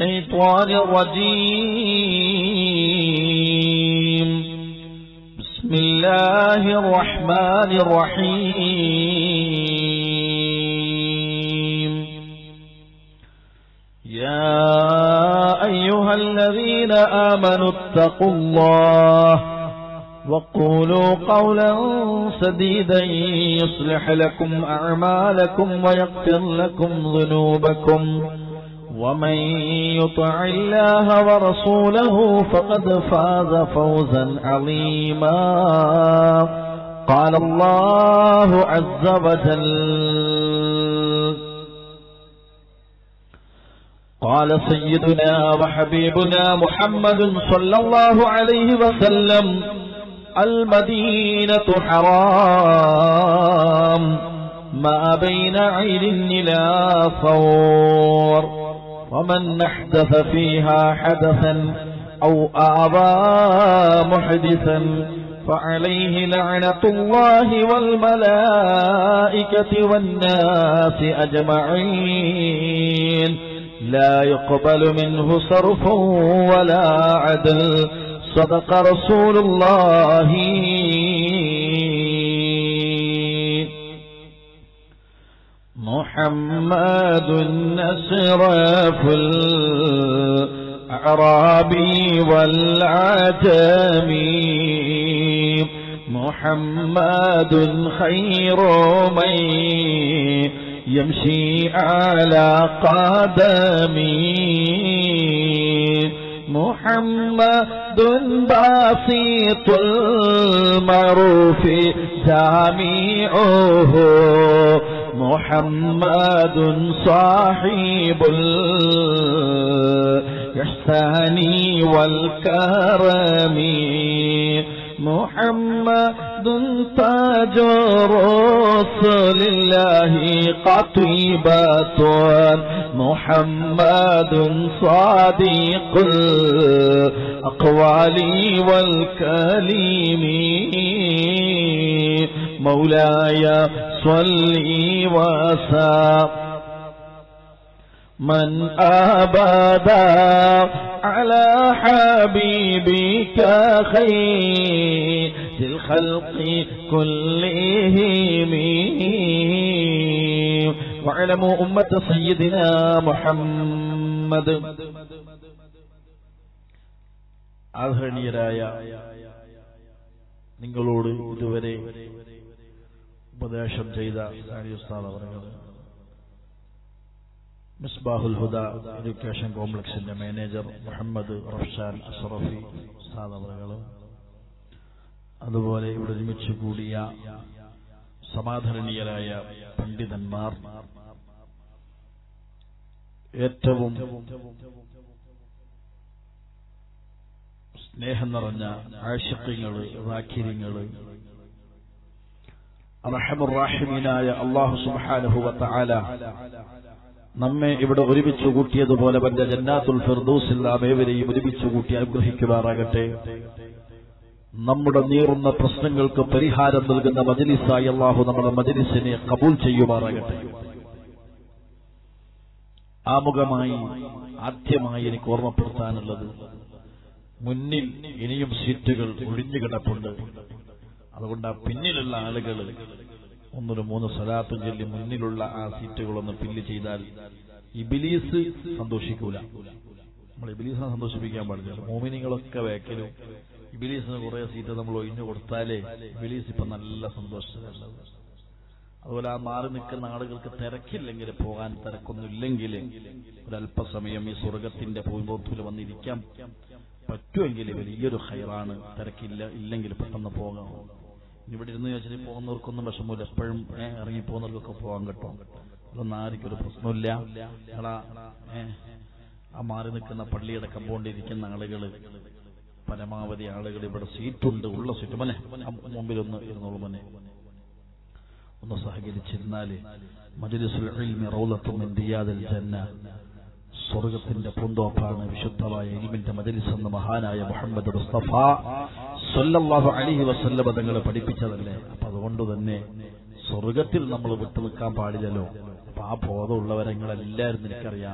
الشيطان الرجيم بسم الله الرحمن الرحيم يا أيها الذين آمنوا اتقوا الله وقولوا قولا سديدا يصلح لكم أعمالكم ويغفر لكم ذنوبكم ومن يطع الله ورسوله فقد فاز فوزا عظيما قال الله عز وجل قال سيدنا وحبيبنا محمد صلى الله عليه وسلم المدينة حرام ما بين عين إلى ثور ومن أحدث فيها حدثا أو آبى محدثا فعليه لعنة الله والملائكة والناس أجمعين لا يقبل منه صرف ولا عدل صدق رسول الله محمد أشرف الأعرابي والعجمي محمد خير من يمشي على قدمي محمد بسيط المعروف جامعه محمد صاحب الإحسان والكرم محمد تاج رسل الله قطيبة محمد صادق الأقوال والكلم مولاي صلي وسلم من أبدا على حبيبك خير الخلق كلهم واعلموا أمة سيدنا محمد ആദരണീയരായ നിങ്ങളോട് ഇതുവരെ ഉപദേശം ചെയ്ത സാരി ഉസ്താദ് അവர்கள் മിസ്ബാഹുൽ ഹുദ എഡ്യൂക്കേഷൻ കോംപ്ലക്സിന്റെ മാനേജർ മുഹമ്മദ് റഫ്ഷാൻ അഷറഫി ഉസ്താദ് അവர்கள் അതുപോലെ ഇവിടെ ഒരുമിച്ച് കൂടിയ സമാധാരണീയരായ പണ്ഡിതന്മാർ ഏറ്റവും സ്നേഹം നിറഞ്ഞ ആശക്യങ്ങള് റാഖിര്യങ്ങള് അറഹമുറാഹിമീനായ അള്ളാഹു സുബാനുഭവത്ത ആല നമ്മെ ഇവിടെ ഒരുമിച്ച് കൂട്ടിയതുപോലെ പന്റെ ജന്നാത്തുൽ ഫിർദൂസിൽ നാം ഏവരെയും ഒരുമിച്ച് കൂട്ടി അനുഗ്രഹിക്കുമാറാകട്ടെ നമ്മുടെ നീറുന്ന പ്രശ്നങ്ങൾക്ക് പരിഹാരം നൽകുന്ന മജലിസായി അള്ളാഹു നമ്മുടെ മജലിസിനെ കബൂൽ ചെയ്യുമാറാകട്ടെ ആമുഖമായി ആദ്യമായി എനിക്ക് ഓർമ്മപ്പെടുത്താനുള്ളത് മുന്നിൽ ഇനിയും സീറ്റുകൾ ഒഴിഞ്ഞു കിടപ്പുണ്ട് അതുകൊണ്ട് ആ പിന്നിലുള്ള ആളുകൾ ഒന്നൊരു മൂന്ന് സ്വലാത്തും ചൊല്ലി മുന്നിലുള്ള ആ സീറ്റുകളൊന്ന് ഫില്ല് ചെയ്താൽ ഇബിലീസ് സന്തോഷിക്കൂല നമ്മൾ ഇബിലീസിനെ സന്തോഷിപ്പിക്കാൻ പാടില്ല മോമിനിങ്ങളൊക്കെ വേക്കലും ഇബിലീസിന് കുറെ സീറ്റ് നമ്മൾ ഒഴിഞ്ഞു കൊടുത്താലേ ഇബിലീസ് ഇപ്പൊ നല്ല സന്തോഷത്തിലുള്ളത് അതുപോലെ ആ മാറി നിൽക്കുന്ന ആളുകൾക്ക് തിരക്കില്ലെങ്കിൽ പോകാൻ തിരക്കൊന്നുമില്ലെങ്കിൽ ഒരല്പസമയം ഈ സ്വർഗത്തിന്റെ പൂമ്പോത്തിൽ വന്നിരിക്കാം പറ്റുമെങ്കിൽ വലിയൊരു ഹൈറാണ് തിരക്കില്ല ഇല്ലെങ്കിൽ പെട്ടെന്ന് പോകാം ഇവിടെ ഇരുന്ന് ചോദിച്ചാൽ പോകുന്നവർക്കൊന്നും വിഷമമില്ല എപ്പോഴും ഇറങ്ങി പോകുന്നവർക്കൊക്കെ പോകാൻ കേട്ടോ അതൊന്നും ആർക്കും ഒരു പ്രശ്നമില്ല എടാ ആ മാറി നിൽക്കുന്ന പള്ളിയുടെ കമ്പോണ്ടിരിക്കുന്ന ആളുകൾ പരമാവധി ആളുകൾ ഇവിടെ സീറ്റുണ്ട് ഉള്ള സീറ്റ് മനെ മുമ്പിലൊന്ന് ഇരുന്നോളൂ മനെ ഒന്ന് സഹകരിച്ചിരുന്നാല് മജ്ലിസുൽ ഇൽമി റൗലത്തും മിൻ ദിയാദിൽ ജന്ന സ്വർഗത്തിന്റെ പൂന്തോപ്പാണ് വിശുദ്ധമായ ഇൽമിന്റെ മജലിസ് എന്ന മഹാനായ മുഹമ്മദ് മുസ്തഫ സല്ലല്ലാഹു അലൈഹി വസല്ലമ തങ്ങളെ പഠിപ്പിച്ചതല്ലേ അപ്പൊ അതുകൊണ്ട് തന്നെ സ്വർഗത്തിൽ നമ്മൾ വിട്ടു നിൽക്കാൻ പാടില്ലല്ലോ അപ്പൊ ആ ബോധമുള്ളവരെ നിങ്ങളെല്ലാവരും എനിക്കറിയാം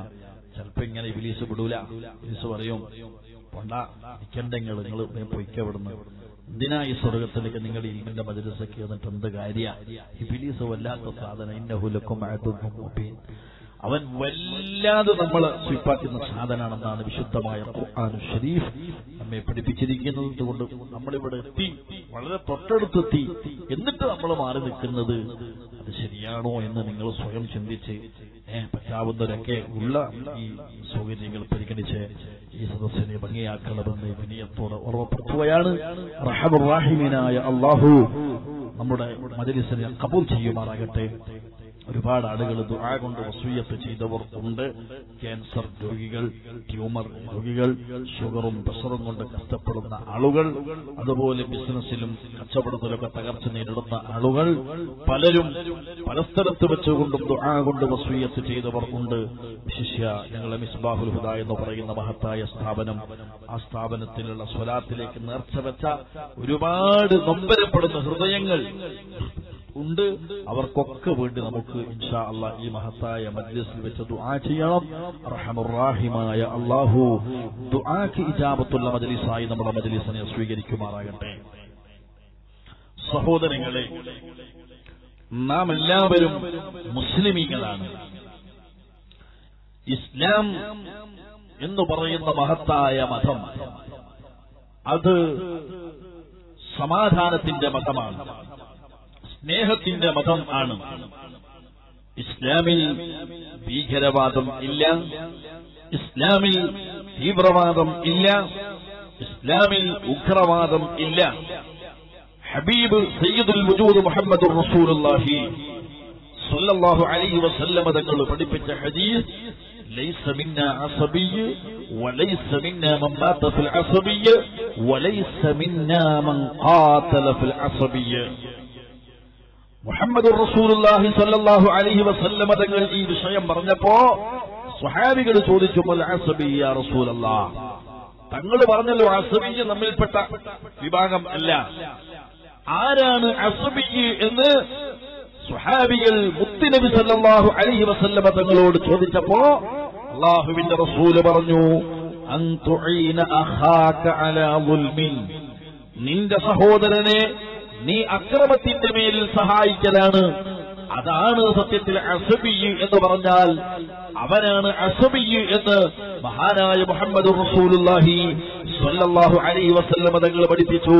ചിലപ്പോ ഇങ്ങനെ ഇബിലീസ് വിടൂല ഇബിലീസ് പറയും പൊണ്ട നിൽക്കണ്ടെങ്കിൽ നിങ്ങൾ പൊയ്ക്കവിടുന്നു എന്തിനാ ഈ സ്വർഗത്തിലേക്ക് നിങ്ങൾ ഇൽമിന്റെ മജലിസൊക്കെ എന്നിട്ട് എന്ത് കാര്യ ഇബിലീസ് വല്ലാത്ത സാധനം ഇന്നഹുലക്കും മുബീൻ അവൻ വല്ലാതെ നമ്മൾ സ്വീപ്പാക്കുന്ന സാധനാണെന്നാണ് വിശുദ്ധമായ ഖുർആൻ ഷരീഫ് നമ്മെ പഠിപ്പിച്ചിരിക്കുന്നത് അതുകൊണ്ട് നമ്മളിവിടെ എത്തി വളരെ തൊട്ടടുത്തെത്തി എന്നിട്ട് നമ്മൾ മാറി നിൽക്കുന്നത് അത് ശരിയാണോ എന്ന് നിങ്ങൾ സ്വയം ചിന്തിച്ച് ഏഹ് പറ്റാവുന്നവരൊക്കെ ഉള്ള ഈ സൗകര്യങ്ങൾ പരിഗണിച്ച് ഈ സദസ്സിനെ ഭംഗിയാക്കണമെന്ന് വിനയത്തോടെ ഓർമ്മപ്പെടുത്തുകയാണ് റഹമുറാഹിമീനായ അള്ളാഹു നമ്മുടെ മജലിസിനെ കബൂൽ ചെയ്യുമാറാകട്ടെ ഒരുപാട് ആളുകൾ ദുആ കൊണ്ട് വസൂയത്ത് ചെയ്തവർ ഉണ്ട് ക്യാൻസർ രോഗികൾ ട്യൂമർ രോഗികൾ ഷുഗറും പ്രഷറും കൊണ്ട് കഷ്ടപ്പെടുന്ന ആളുകൾ അതുപോലെ ബിസിനസ്സിലും കച്ചവടത്തിലൊക്കെ തകർച്ച നേരിടുന്ന ആളുകൾ പലരും പല സ്ഥലത്ത് വെച്ചുകൊണ്ടും ദുആ കൊണ്ട് വസൂയത്ത് ചെയ്തവർ ഉണ്ട് വിശിഷ്യ ഞങ്ങളെ മിസ്ബാഹുൽ ഹുദ എന്ന് പറയുന്ന മഹത്തായ സ്ഥാപനം ആ സ്ഥാപനത്തിലുള്ള സ്വലാത്തിലേക്ക് നേർച്ച വെച്ച ഒരുപാട് നൊമ്പരപ്പെടുന്ന ഹൃദയങ്ങൾ ഉണ്ട് അവർക്കൊക്കെ വേണ്ടി നമുക്ക് ഇൻഷാ അള്ളാ ഈ മഹത്തായ മജ്ലിസിൽ വെച്ച് ദുആ ചെയ്യണം റഹമുറാഹിമായ അള്ളാഹു ദുആക്ക് ഇജാബത്തുള്ള മജ്ലിസായി നമ്മുടെ മജ്ലിസിനെ സ്വീകരിക്കുമാറാകട്ടെ സഹോദരങ്ങളെ നാം എല്ലാവരും മുസ്ലിമീങ്ങളാണ് ഇസ്ലാം എന്ന് പറയുന്ന മഹത്തായ മതം അത് സമാധാനത്തിന്റെ മതമാണ് സ്നേഹത്തിന്റെ മതം ആണ് ഇസ്ലാമിൽ ഭീകരവാദം ഇല്ല ഇസ്ലാമിൽ തീവ്രവാദം ഇല്ല ഇസ്ലാമിൽ ഉഗ്രവാദം ഇല്ല ഹബീബ് സയ്യിദുൽ വജൂദ് മുഹമ്മദ് റസൂലുള്ളാഹി സല്ലല്ലാഹു അലൈഹി വസല്ലമ തങ്ങൾ പഠിപ്പിച്ച ഹദീസ് ليس منا عصبي وليس منا من مات في العصبي وليس منا من قاتل في العصبي മുഹമ്മദ് റസൂലുള്ളാഹി സ്വല്ലല്ലാഹു അലൈഹി വസല്ലമ തങ്ങൾ ഈ വിഷയം പറഞ്ഞപ്പോ സ്വഹാബികൾ ചോദിച്ചു "മൽ അസബി യാ റസൂലല്ലാഹ് തങ്ങൾ പറഞ്ഞല്ലോ അസബി നമ്മിൽപ്പെട്ട വിഭാഗം അല്ല ആരാണ് അസബി എന്ന് സ്വഹാബികൾ മുത്തുനബി സല്ലല്ലാഹു അലൈഹി വസല്ലമ തങ്ങളോട് ചോദിച്ചപ്പോ അള്ളാഹുവിന്റെ റസൂല് പറഞ്ഞു അൻ തുഈന അഖാക അലാ ദുൽമിൻ നിന്റെ സഹോദരനെ നീ അക്രമത്തിന്റെ മേലിൽ സഹായിക്കലാണ് അതാണ് സത്യത്തിൽ അസബി എന്ന് പറഞ്ഞാൽ അവനാണ് അസബി എന്ന് മഹാനായ മുഹമ്മദ് റസൂലുള്ളാഹി സ്വല്ലല്ലാഹു അലൈഹി വസല്ലമ തങ്ങൾ പഠിപ്പിച്ചു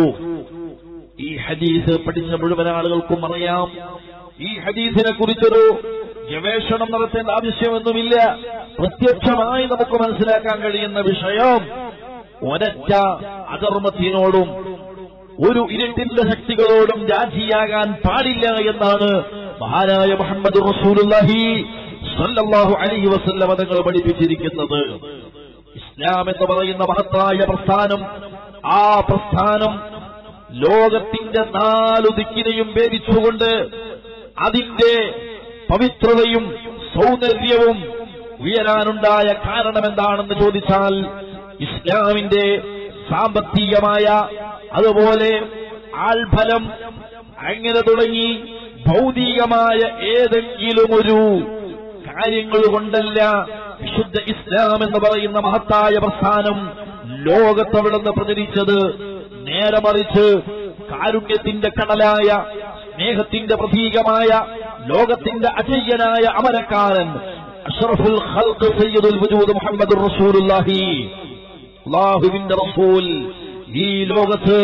ഈ ഹദീസ് പഠിച്ച മുഴുവൻ ആളുകൾക്കും അറിയാം ഈ ഹദീസിനെ കുറിച്ചൊരു ഗവേഷണം നടത്തേണ്ട ആവശ്യമൊന്നുമില്ല പ്രത്യക്ഷമായി നമുക്ക് മനസ്സിലാക്കാൻ കഴിയുന്ന വിഷയം ഒരറ്റ അധർമ്മത്തിനോടും ഒരു ഇരുട്ടിന്റെ ശക്തികളോടും രാജിയാകാൻ പാടില്ല എന്നാണ് മഹാനായ മുഹമ്മദ് റസൂലുള്ളാഹി സ്വല്ലല്ലാഹു അലൈഹി വസല്ലമ തങ്ങൾ പഠിപ്പിച്ചിരിക്കുന്നത് ഇസ്ലാം എന്ന് പറയുന്ന മഹത്തായ പ്രസ്ഥാനം ആ പ്രസ്ഥാനം ലോകത്തിന്റെ നാലു ദിക്കിനെയും ഭേദിച്ചുകൊണ്ട് അതിന്റെ പവിത്രതയും സൗന്ദര്യവും ഉയരാനുണ്ടായ കാരണം എന്താണെന്ന് ചോദിച്ചാൽ ഇസ്ലാമിന്റെ സാമ്പത്തികമായ അതുപോലെ ആൾഫലം അങ്ങനെ തുടങ്ങി ഭൗതികമായ ഏതെങ്കിലും ഒരു കാര്യങ്ങൾ കൊണ്ടല്ല വിശുദ്ധ ഇസ്ലാം എന്ന് പറയുന്ന മഹത്തായ പ്രസ്ഥാനം ലോകത്തവിടുന്ന് പ്രചരിച്ചത് നേരെ മറിച്ച് കാരുണ്യത്തിന്റെ കടലായ സ്നേഹത്തിന്റെ പ്രതീകമായ ലോകത്തിന്റെ അജയ്യനായ അമരക്കാരൻ അഷ്റഫുൽ ഖൽഖ് സയ്യിദുൽ വജൂദ് മുഹമ്മദ് റസൂലുള്ളാഹി അള്ളാഹുവിന്റെ റസൂൽ ഈ ലോകത്ത്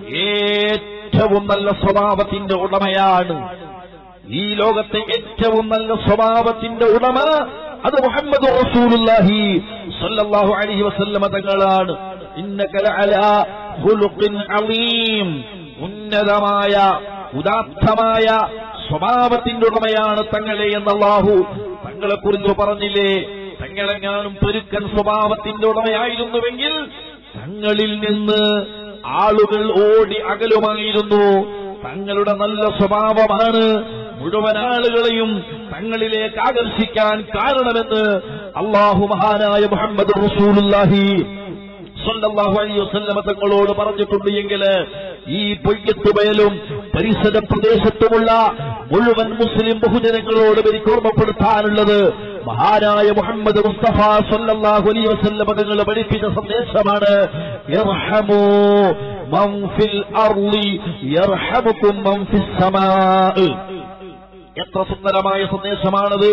ഏറ്റവും നല്ല സ്വഭാവത്തിന്റെ ഉടമയാണ് ഈ ലോകത്തെ ഏറ്റവും നല്ല സ്വഭാവത്തിന്റെ ഉടമ അത് മുഹമ്മദ് റസൂലുള്ളാഹി സല്ലല്ലാഹു അലൈഹി വസല്ലമ തങ്ങളാണ് ഇന്നക ലഅലാ ഖുലുഖിൻ അളീം ഉന്നതമായ ഉദാത്തമായ സ്വഭാവത്തിന്റെ ഉടമയാണ് തങ്ങളെ എന്ന് അല്ലാഹു തങ്ങളെ കുറിച്ച് പറഞ്ഞില്ലേ തങ്ങളെങ്ങാനും പെരുക്കൻ സ്വഭാവത്തിന്റെ ഉടമയായിരുന്നുവെങ്കിൽ തങ്ങളിൽ നിന്ന് ആളുകൾ ഓടി അകലുമായിരുന്നു തങ്ങളുടെ നല്ല സ്വഭാവമാണ് മുഴുവൻ ആളുകളെയും തങ്ങളിലേക്ക് ആകർഷിക്കാൻ കാരണമെന്ന് അള്ളാഹു മഹാനായ മുഹമ്മദ് റസൂലുള്ളാഹി സ്വല്ലല്ലാഹു അലൈഹി വസല്ലമ തങ്ങളോട് പറഞ്ഞിട്ടുണ്ട് എങ്കിൽ ഈ പൊയ്യത്തുമേലും പരിസര പ്രദേശത്തുമുള്ള മുഴുവൻ മുസ്ലിം ബഹുജനങ്ങളോട് എനിക്ക് ഓർമ്മപ്പെടുത്താനുള്ളത് മഹാനായ മുഹമ്മദ് മുസ്തഫ സല്ലല്ലാഹു അലൈഹി വസല്ലം മതങ്ങൾ പഠിപ്പിച്ച സന്ദേശമാണ് ഇർഹമൂ മൻ ഫിൽ അർളി യർഹമുക്കും മൻ ഫിസ് സമാ എത്ര സുന്ദരമായ സന്ദേശമാണത്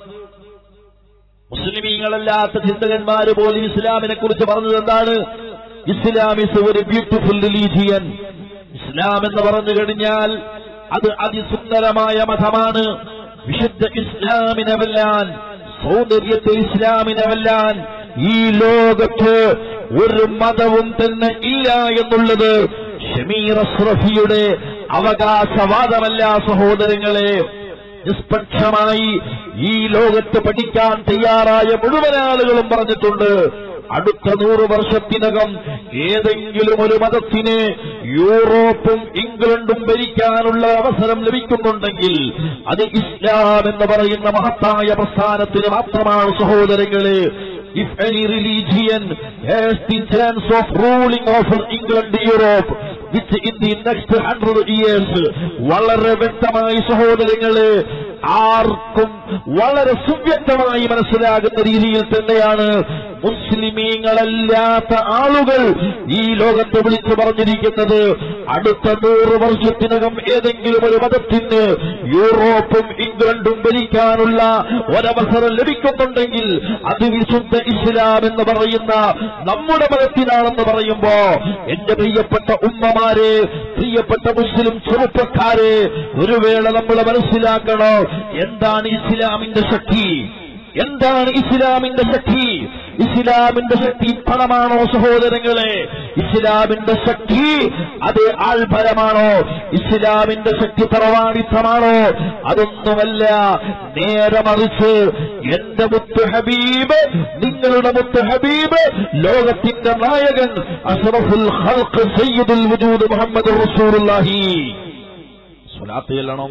മുസ്ലിമീങ്ങളല്ലാത്ത ചിന്തകന്മാര് പോലും ഇസ്ലാമിനെ കുറിച്ച് പറഞ്ഞത് എന്താണ് ഇസ്ലാം ഇസ് ഒരു ബ്യൂട്ടിഫുൾ റിലീജിയൻ ഇസ്ലാം എന്ന് പറഞ്ഞു കഴിഞ്ഞാൽ അത് അതിസുന്ദരമായ മതമാണ് വിശുദ്ധ ഇസ്ലാമിനെ വെല്ലാൻ സൗന്ദര്യത്തെ ഇസ്ലാമിനെ വെല്ലാൻ ഈ ലോകത്ത് ഒരു മതവും തന്നെ ഇല്ല എന്നുള്ളത് ഷമീർ അസ്രഫിയുടെ അവകാശവാദമല്ല സഹോദരങ്ങളെ നിഷ്പക്ഷമായി ഈ ലോകത്ത് പഠിക്കാൻ തയ്യാറായ മുഴുവൻ ആളുകളും പറഞ്ഞിട്ടുണ്ട് അടുത്ത നൂറ് വർഷത്തിനകം ഏതെങ്കിലും ഒരു മതത്തിന് യൂറോപ്പും ഇംഗ്ലണ്ടും ഭരിക്കാനുള്ള അവസരം ലഭിക്കുന്നുണ്ടെങ്കിൽ അത് ഇസ്ലാം എന്ന് പറയുന്ന മഹത്തായ പ്രസ്ഥാനത്തിന് മാത്രമാണ് സഹോദരങ്ങളെ If any religion has the chance of ruling over England, Europe, which in the next hundred years, വളരെ വ്യക്തമായി സഹോദരങ്ങള് ആർക്കും വളരെ സുവ്യക്തമായി മനസ്സിലാകുന്ന രീതിയിൽ തന്നെയാണ് മുസ്ലിമീങ്ങളല്ലാത്ത ആളുകൾ ഈ ലോകത്ത് വിളിച്ചു പറഞ്ഞിരിക്കുന്നത് അടുത്ത നൂറ് വർഷത്തിനകം ഏതെങ്കിലും ഒരു മതത്തിന് യൂറോപ്പും ഇംഗ്ലണ്ടും ഭരിക്കാനുള്ള ഒരവസരം ലഭിക്കുന്നുണ്ടെങ്കിൽ അത് വിശുദ്ധ ഇസ്ലാം എന്ന് പറയുന്ന നമ്മുടെ മതത്തിനാണെന്ന് പറയുമ്പോ എന്റെ പ്രിയപ്പെട്ട ഉമ്മമാരെ പ്രിയപ്പെട്ട മുസ്ലിം ചെറുപ്പക്കാരെ ഒരു വേള നമ്മൾ മനസ്സിലാക്കണം എന്താണ് ഇസ്ലാമിന്റെ ശക്തി എന്താണ് ഇസ്ലാമിന്റെ ശക്തി ഇസ്ലാമിന്റെ ശക്തി പണമാണോ സഹോദരങ്ങളെ ഇസ്ലാമിന്റെ ശക്തി അത് ആൾഭരമാണോ ഇസ്ലാമിന്റെ ശക്തി തറവാടിത്തമാണോ അതൊന്നുമല്ല നേരെ മറിച്ച് എന്റെ മുത്ത് ഹബീബ് നിങ്ങളുടെ മുത്ത് ഹബീബ് ലോകത്തിന്റെ നായകൻ അഷ്റഫുൽ ഖൽഖ് സയ്യിദുൽ വജൂദ് മുഹമ്മദ് റസൂലുള്ളാഹി സ്വലാത്ത് ചെല്ലണം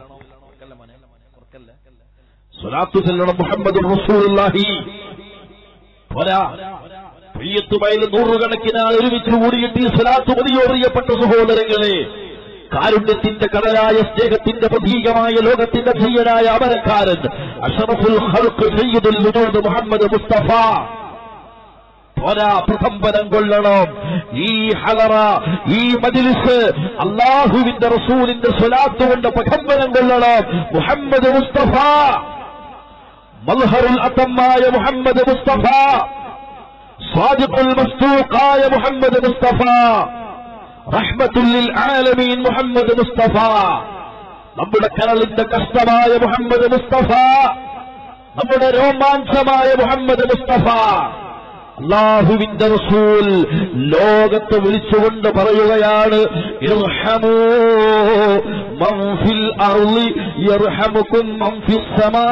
സ്വലാത്തു ചെല്ലണം മുഹമ്മദ് റസൂലുള്ളാഹി പോരാ പ്രിയത്തുമയിൽ നൂറുകണക്കിന് ആൾ ഒരുമിച്ച് കൂടിയിട്ട് ഈ സ്വലാത്ത് മതിയോ പ്രിയപ്പെട്ട സഹോദരങ്ങളെ കാരുണ്യത്തിന്റെ കടലായ സ്നേഹത്തിന്റെ പ്രതീകമായ ലോകത്തിന്റെ ധീയനായ അമരക്കാരൻ അഷറഫുൽ ഹൽക്ക് സയ്യിദുൽ വജൂദ് മുഹമ്മദ് മുസ്തഫ പോരാ പ്രകമ്പനം കൊള്ളണം ഈ ഹലറ ഈ മജിലിസ് അള്ളാഹുവിന്റെ റസൂലിന്റെ സ്വലാത്ത് കൊണ്ട് പ്രകമ്പനം കൊള്ളണം മുഹമ്മദ് മുസ്തഫ മൽഹറുൽ അത്തമായ മുഹമ്മദ് മുസ്തഫ സ്വാദിഖുൽ മസ്തൂഖായ മുഹമ്മദ് മുസ്തഫ റഹ്മത്തുല്ലിൽ ആലമീൻ മുഹമ്മദ് മുസ്തഫ നമ്മുടെ കരളിന്റെ കഷ്ടമായ മുഹമ്മദ് മുസ്തഫ നമ്മുടെ രോമാഞ്ചമായ മുഹമ്മദ് മുസ്തഫ അള്ളാഹുവിന്റെ റസൂൽ ലോകത്ത് വിളിച്ചുകൊണ്ട് പറയുകയാണ് ഇർഹമൂ മൻ ഫിൽ അർളി യർഹമുക്കും മൻ ഫിസ് സമാ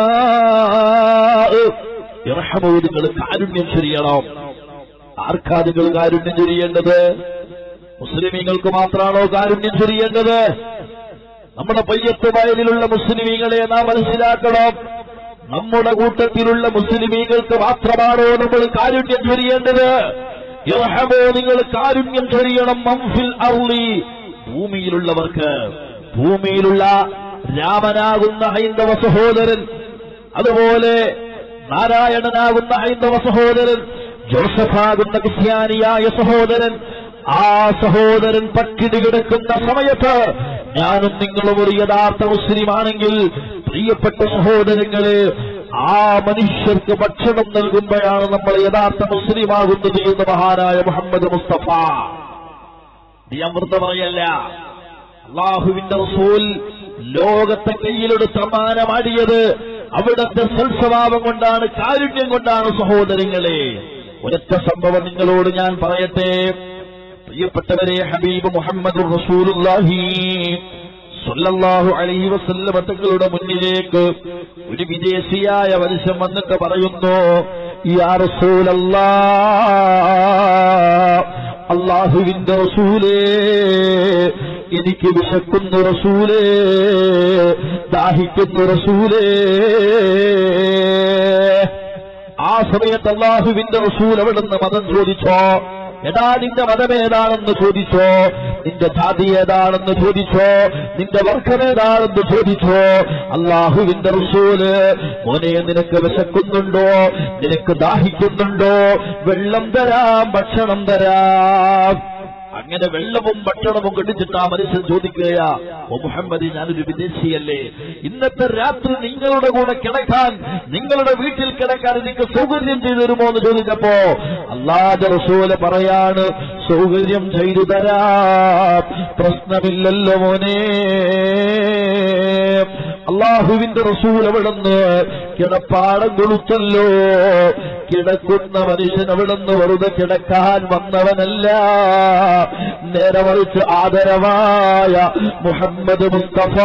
ഇർഹമൂ നിങ്ങൾ കാരുണ്യം ചൊരിയണം ആർക്കാ നിങ്ങൾ കാരുണ്യം ചൊരിയേണ്ടത് മുസ്ലിമീങ്ങൾക്ക് മാത്രമാണോ കാരുണ്യം ചൊരിയേണ്ടത് നമ്മുടെ പയ്യത്ത് വയലിലുള്ള മുസ്ലിമീങ്ങളെ നാം മനസ്സിലാക്കണം നമ്മുടെ കൂട്ടത്തിലുള്ള മുസ്ലിമീങ്ങൾക്ക് മാത്രമാണോ നമ്മൾ കാരുണ്യം ചൊരിയേണ്ടത് ഇർഹമോ നിങ്ങൾ കാരുണ്യം ചൊരിയണം മംഫിൽ അർളി ഭൂമിയിലുള്ളവർക്ക് ഭൂമിയിലുള്ള രാമനാകുന്ന ഹൈന്ദവ സഹോദരൻ അതുപോലെ നാരായണനാകുന്ന ഹൈന്ദവ സഹോദരൻ ജോസഫാകുന്ന ക്രിസ്ത്യാനിയായ സഹോദരൻ ആ സഹോദരൻ പട്ടിണി കിടക്കുന്ന സമയത്ത് ഞാനും നിങ്ങളും ഒരു യഥാർത്ഥ മുസ്ലിമാണെങ്കിൽ പ്രിയപ്പെട്ട സഹോദരങ്ങളെ ആ മനുഷ്യർക്ക് ഭക്ഷണം നൽകുമ്പോഴാണ് നമ്മൾ യഥാർത്ഥ മുസ്ലിമാകുന്നത് എന്ന് മഹാനായ മുഹമ്മദ് മുസ്തഫ ഇത് ഞാൻ വെറുതെ പറയല്ല അള്ളാഹുവിന്റെ റസൂൽ ലോകത്തെ കയ്യിലെടുത്ത് സമ്മാനമാടിയത് അവിടത്തെ സൽസ്വഭാവം കൊണ്ടാണ് കാരുണ്യം കൊണ്ടാണ് സഹോദരങ്ങളെ ഒരൊറ്റ സംഭവം നിങ്ങളോട് ഞാൻ പറയട്ടെ പ്രിയപ്പെട്ടവരെ ഹബീബ് മുഹമ്മദ് റസൂലുള്ളാഹി സല്ലല്ലാഹു അലൈഹി വസല്ലമ തങ്ങളുടെ മുന്നിലേക്ക് ഒരു വിദേശിയായ മനുഷ്യൻ വന്നിട്ട് പറയുന്നു യാ റസൂലല്ലാ അള്ളാഹുവിന്റെ റസൂലേ എനിക്ക് വിശക്കുന്നു റസൂലേ ദാഹിക്കുന്നു റസൂലേ ആ സമയത്ത് അള്ളാഹുവിന്റെ റസൂൽ അവിടുന്ന് മതം ചോദിച്ചോ എടാ നിന്റെ മതമേതാണെന്ന് ചോദിച്ചോ നിന്റെ ജാതി ഏതാണെന്ന് ചോദിച്ചോ നിന്റെ വർഗം ഏതാണെന്ന് ചോദിച്ചോ അള്ളാഹുവിന്റെ റസൂല് മോനെ നിനക്ക് വിശക്കുന്നുണ്ടോ നിനക്ക് ദാഹിക്കുന്നുണ്ടോ വെള്ളം തരാം ഭക്ഷണം തരാം അങ്ങനെ വെള്ളവും ഭക്ഷണവും കടിച്ചിട്ട് ആ മനുഷ്യൻ ചോദിക്കുകയാ ഓ മുഹമ്മദ് ഞാനൊരു വിദേശിയല്ലേ ഇന്നത്തെ രാത്രി നിങ്ങളുടെ കൂടെ കിടക്കാൻ നിങ്ങളുടെ വീട്ടിൽ കിടക്കാൻ എനിക്ക് സൗകര്യം ചെയ്തു തരുമോ എന്ന് ചോദിച്ചപ്പോ അള്ളാഹ് റസൂല് പറയാണ് സൗകര്യം ചെയ്തു തരാം പ്രശ്നമില്ലല്ലോ മോനെ അള്ളാഹുവിന്റെ റസൂൽ അവിടുന്ന് കിടപ്പാടം കൊടുത്തല്ലോ കിടക്കുന്ന മനുഷ്യൻ അവിടുന്ന് വെറുതെ കിടക്കാൻ വന്നവനല്ല നേരെ മറിച്ച് ആദരവായ മുഹമ്മദ് മുസ്തഫ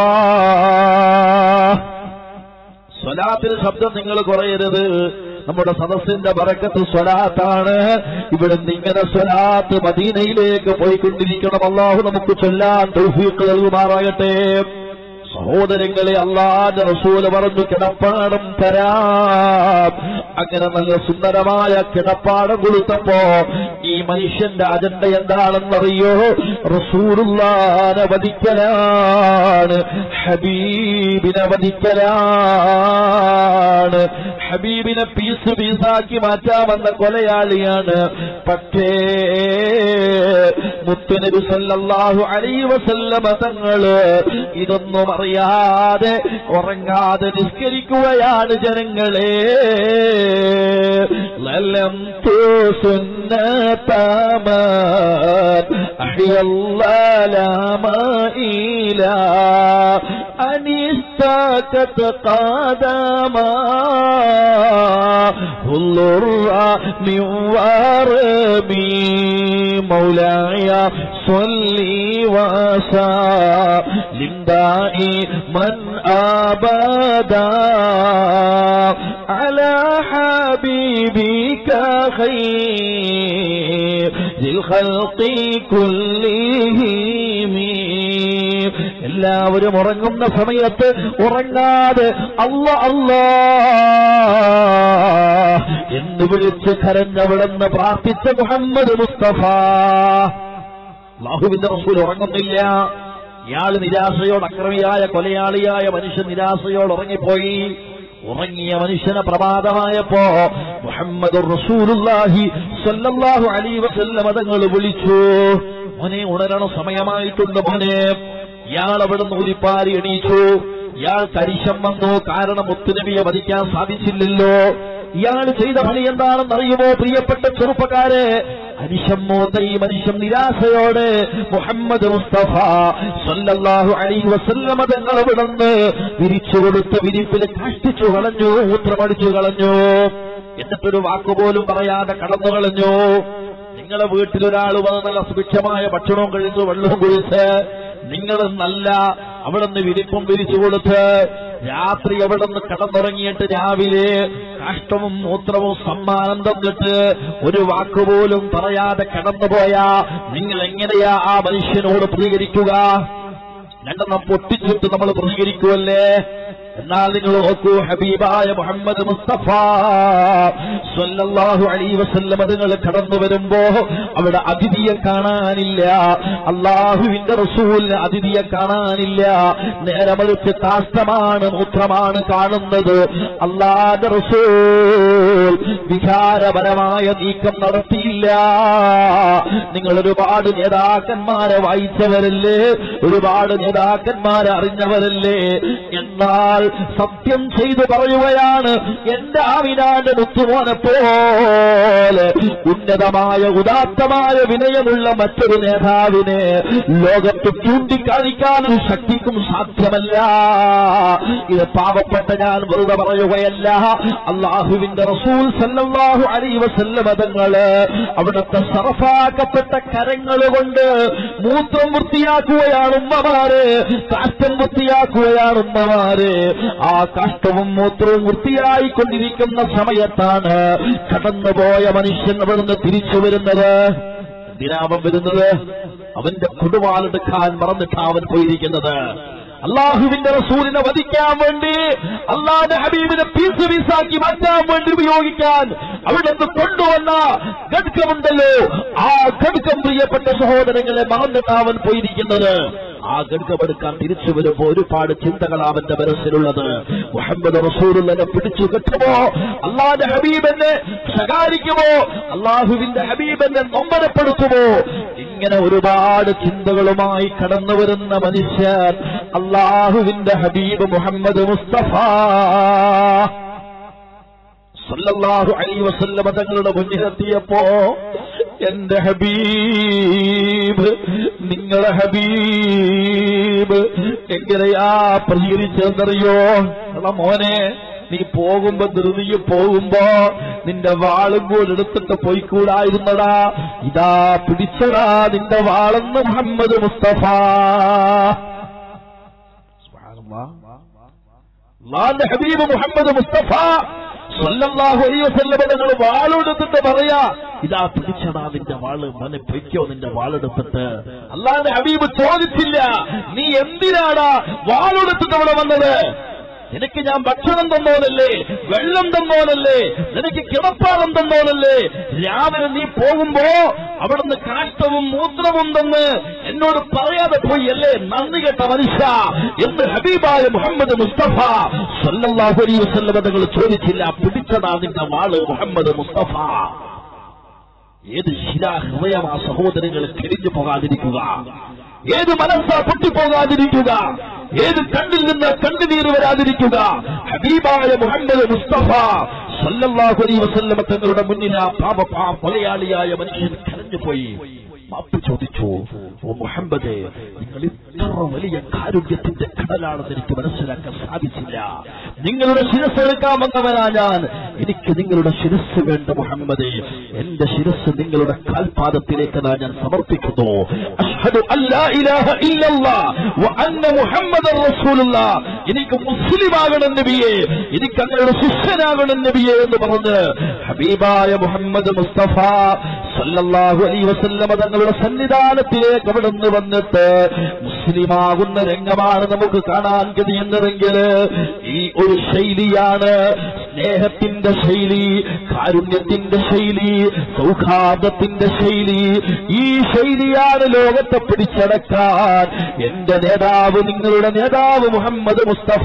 സ്വലാത്തിന് ശബ്ദം നിങ്ങൾ കുറയരുത് നമ്മുടെ സദസ്സിന്റെ ബറക്കത്ത് സ്വലാത്താണ് ഇവിടുന്ന് ഇങ്ങനെ സ്വലാത്ത് മദീനയിലേക്ക് പോയിക്കൊണ്ടിരിക്കണം അള്ളാഹു നമുക്ക് ചൊല്ലാൻ തൗഫീഖ് നൽകുമാറാകട്ടെ സഹോദരങ്ങളെ അള്ളാന്റെ റസൂല് പറഞ്ഞു കിടപ്പാടം തരാം അങ്ങനെ നല്ല സുന്ദരമായ കിടപ്പാടം കൊടുത്തപ്പോ ഈ മനുഷ്യന്റെ അജണ്ട എന്താണെന്നറിയോ റസൂലുള്ളാനെ വധിക്കലാണ് ഹബീബിനെ വധിക്കലാണ് ഹബീബിനെ പീസ് പീസാക്കി മാറ്റാമെന്ന കൊലയാളിയാണ് പക്ഷേ മുത്തുനബി സല്ലല്ലാഹു അലൈഹി വസല്ലമ തങ്ങള് ഇതൊന്നും അറിയാതെ ഉറങ്ങാതെ നിസ്കരിക്കുകയാണ് ജനങ്ങളെ ലലം അനിസ്താക്കത്ത് കാദമാ من وارمي مولاي صلي وسلم دائما ابدا على حبيبك خير للخلق كلهم എല്ലാവരും ഉറങ്ങുന്ന സമയത്ത് ഉറങ്ങാതെ അല്ല അല്ലാ എന്ന് വിളിച്ച് കരഞ്ഞവിടെന്ന് പ്രാർത്ഥിച്ച മുഹമ്മദ് മുസ്തഫ അള്ളാഹുവിന്റെ റസൂൽ ഉറങ്ങുന്നില്ല ഇയാൾ നിരാശയോട് അക്രമിയായ കൊലയാളിയായ മനുഷ്യൻ നിരാശയോട് ഉറങ്ങിപ്പോയി ഉറങ്ങിയ മനുഷ്യനെ പ്രഭാതമായപ്പോ മുഹമ്മദ് റസൂലുല്ലാഹി സല്ലല്ലാഹു അലൈഹി വസല്ലം തങ്ങൾ വിളിച്ചു മോനെ ഉണരണ സമയമായിട്ടുണ്ട് മോനെ ഇയാൾ അവിടെ നിന്ന് ഊതിപ്പാരി എണീച്ചു ഇയാൾ കരിശം വന്നു കാരണം മുത്തുനബിയെ വധിക്കാൻ സാധിച്ചില്ലല്ലോ ഇയാൾ ചെയ്ത പണി എന്താണെന്ന് അറിയുമോ പ്രിയപ്പെട്ട ചെറുപ്പക്കാരെ അനിശം മൂത്ത ഈ മനുഷ്യൻ നിരാശയോടെ മുഹമ്മദ് മുസ്തഫ സല്ലല്ലാഹു അലൈഹി വസല്ലമ തങ്ങൾ വിടന്ന് വിരിച്ചു കൊടുത്ത വിരിപ്പിൽ കഷ്ടിച്ചു കളഞ്ഞു മൂത്രമടിച്ചു കളഞ്ഞു എന്നിട്ടൊരു വാക്കുപോലും പറയാതെ കടന്നു കളഞ്ഞു നിങ്ങളെ വീട്ടിലൊരാൾ വന്ന് നല്ല സുഭിക്ഷമായ ഭക്ഷണവും കഴിച്ചു വെള്ളവും കുഴിച്ച് നിങ്ങൾ നല്ല അവിടെ നിന്ന് വിരിപ്പും വിരിച്ചു കൊടുത്ത് രാത്രി അവിടെ നിന്ന് കടന്നുറങ്ങിയിട്ട് രാവിലെ കാഷ്ടവും മൂത്രവും സമ്മാനം തന്നിട്ട് ഒരു വാക്കുപോലും പറയാതെ കടന്നുപോയാ നിങ്ങൾ എങ്ങനെയാ ആ മനുഷ്യനോട് പ്രതികരിക്കുക രണ്ടെണ്ണം പൊട്ടിച്ചിട്ട് നമ്മൾ പ്രതികരിക്കുമല്ലേ എന്നാൽ നിങ്ങൾ നോക്കൂ ഹബീബായ മുഹമ്മദ് മുസ്തഫ സല്ലല്ലാഹു അലൈഹി വസല്ലം നിങ്ങൾ കടന്നു വരുമ്പോ അവിടെ അതിഥിയെ കാണാനില്ല അള്ളാഹുവിന്റെ റസൂലിന് അതിഥിയെ കാണാനില്ല നേരെ മറിച്ച് കാഷ്ടമാണ് മൂത്രമാണ് കാണുന്നത് അള്ളാന്റെ റസൂൽ വികാരപരമായ നീക്കം നടത്തിയില്ല നിങ്ങൾ ഒരുപാട് നേതാക്കന്മാരെ വായിച്ചവരല്ലേ ഒരുപാട് നേതാക്കന്മാരെ അറിഞ്ഞവരല്ലേ എന്നാൽ സത്യം ചെയ്തു പറയുകയാണ് എന്റെ ആവിനാന്റെ മുത്തുമോനെ പോലെ ഉന്നതമായ ഉദാത്തമായ വിനയമുള്ള മറ്റൊരു നേതാവിനെ ലോകത്ത് ചൂണ്ടിക്കാണിക്കാനും ശക്തിക്കും സാധ്യമല്ല ഇത് പാവപ്പെട്ട ഞാൻ വെറുതെ പറയുകയല്ല അള്ളാഹുവിന്റെ റസൂൽ സല്ലല്ലാഹു അലൈഹി വസല്ലം മതങ്ങള് അവിടുത്തെ സർഫാക്കപ്പെട്ട കരങ്ങൾ കൊണ്ട് മൂത്രം വൃത്തിയാക്കുകയാണ് ഉമ്മമാര് കാഷ്ടം വൃത്തിയാക്കുകയാണ് ഉമ്മമാര് ആ കാഷ്ടവും മൂത്രവും വൃത്തിയായിക്കൊണ്ടിരിക്കുന്ന സമയത്താണ് കടന്നുപോയ മനുഷ്യൻ അവിടുന്ന് തിരിച്ചു വരുന്നത് എന്തിനാവൻ വരുന്നത് അവന്റെ കൊടുവാളെടുക്കാൻ മറന്നിട്ടാ അവൻ പോയിരിക്കുന്നത് അള്ളാഹുവിന്റെ റസൂലിനെ വധിക്കാൻ വേണ്ടി അള്ളാന്റെ ഹബീബിനെ പീസ് പീസാക്കി മാറ്റാൻ വേണ്ടി ഉപയോഗിക്കാൻ അവിടുന്ന് കൊണ്ടുവന്ന ഘടകമുണ്ടല്ലോ ആ ഘടകം പ്രിയപ്പെട്ട സഹോദരങ്ങളെ മറന്നിട്ട് അവൻ പോയിരിക്കുന്നത് ആ ഘടകമെടുക്കാൻ തിരിച്ചു വരുമ്പോ ഒരുപാട് ചിന്തകൾ അവന്റെ മനസ്സിലുള്ളത് മുഹമ്മദ് റസൂലുള്ളനെ പിടിച്ചു കെട്ടുമോ അള്ളാന്റെ ഹബീബെന്നെ ശകാരിക്കുമോ അള്ളാഹുവിന്റെ ഹബീബെന്നെ നൊമ്പരപ്പെടുത്തുമോ ഇങ്ങനെ ഒരുപാട് ചിന്തകളുമായി കടന്നു വരുന്ന മനുഷ്യർ അള്ളാഹുവിന്റെ ഹബീബ് മുഹമ്മദ് മുസ്തഫ സല്ലല്ലാഹു അലൈഹി വസല്ലമ തങ്ങളുടെ മുന്നിലെത്തിയപ്പോ എന്റെ ഹബീബ് നിങ്ങളെ ഹബീബ് എങ്ങനെയാ പ്രതികരിച്ചതെന്നറിയോ എടാ മോനെ നീ പോകുമ്പോ ധൃതിയിൽ പോകുമ്പോ നിന്റെ വാളും കൂടെ എടുത്തിട്ട് പോയിക്കൂടായിരുന്നടാ ഇതാ പിടിച്ചടാ നിന്റെ വാളെന്ന് മുഹമ്മദ് മുസ്തഫ അള്ളാന്റെ ഹബീബ് മുഹമ്മദ് മുസ്തഫ സല്ലല്ലാഹു അലൈഹി വസല്ലമ തങ്ങൾ വാളെടുത്തിട്ട് പറയാ ഇതാ പിടിച്ചടാ നിന്റെ വാള് മോനെ പൊയ്ക്കോ നിന്റെ വാളെടുത്തിട്ട് അള്ളാന്റെ ഹബീബ് ചോദിച്ചില്ല നീ എന്തിനാടാ വാളെടുത്തിട്ട് അവിടെ വന്നത് നിനക്ക് ഞാൻ ഭക്ഷണം തന്നോനല്ലേ വെള്ളം തന്നോനല്ലേ നിനക്ക് കിടപ്പാടം തന്നോനല്ലേ രാവിലെ നീ പോകുമ്പോ അവിടുന്ന് കാഷ്ടവും മൂത്രവും തന്ന് എന്നോട് പറയാതെ പോയി അല്ലേ നന്ദി കെട്ട മനുഷ്യ എന്ന് ഹബീബായ മുഹമ്മദ് മുസ്തഫ സല്ലല്ലാഹു അലൈഹി വസല്ലം തങ്ങൾ ചോദിച്ചില്ല പിടിച്ചതാ നിന്റെ വാള് മുഹമ്മദ് മുസ്തഫ ഏത് ശിലാ ഹൃദയമാ സഹോദരങ്ങൾ കരിഞ്ഞു പോകാതിരിക്കുക ഏത് മനസ്സാ പൊട്ടിപ്പോകാതിരിക്കുക ഏത് കണ്ണിൽ നിന്ന് കണ്ണുനീര് വരാതിരിക്കുക ഹബീബായ മുഹമ്മദ് മുസ്തഫ സല്ലല്ലാഹു അലൈഹി വസല്ലമ തങ്ങളുടെ മുന്നിൽ ആ പാപ പാ- കൊലയാളിയായ മനുഷ്യൻ കരഞ്ഞുപോയി മാപ്പ് ചോദിച്ചു ഓ മുഹമ്മദേ നിങ്ങൾ ഇത്ര വലിയ കാരുണ്യത്തിന്റെ കടലാണെന്ന് എനിക്ക് മനസ്സിലാക്കാൻ സാധിച്ചില്ല നിങ്ങളുടെ ശിരസ് എടുക്കാൻ വന്നവനാ ഞാൻ എനിക്ക് നിങ്ങളുടെ ശിരസ് വേണ്ട മുഹമ്മദേ എന്റെ ശിരസ് നിങ്ങളുടെ കാൽപാദത്തിലേക്ക് ദാ ഞാൻ സമർപ്പിക്കുന്നു അഷ്ഹദു അല്ലാ ഇലാഹ ഇല്ലല്ലാഹ് വ അന്ന മുഹമ്മദൻ റസൂലുള്ളാഹ് എനിക്ക് മുസ്ലിമാകണം നബിയെ എനിക്ക് അങ്ങയുടെ ശിഷ്യനാകണം നബിയെ എന്ന് പറഞ്ഞ് ഹബീബായ മുഹമ്മദ് മുസ്തഫ സല്ലല്ലാഹു അലൈഹി വസല്ലമ തങ്ങളുടെ സന്നിധാനത്തിലേക്ക് അവിടെ നിന്ന് വന്നിട്ട് മുസ്ലിമാകുന്ന രംഗമാണ് നമുക്ക് കാണാൻ കഴിയുന്നതെങ്കിൽ ഈ ഒരു ശൈലിയാണ് സ്നേഹത്തിന്റെ ശൈലി കാരുണ്യത്തിന്റെ ശൈലി സൗഹാർദ്ദത്തിന്റെ ശൈലി ഈ ശൈലിയാണ് ലോകത്തെ പിടിച്ചടക്കാൻ എന്റെ നേതാവ് നിങ്ങളുടെ നേതാവ് മുഹമ്മദ് മുസ്തഫ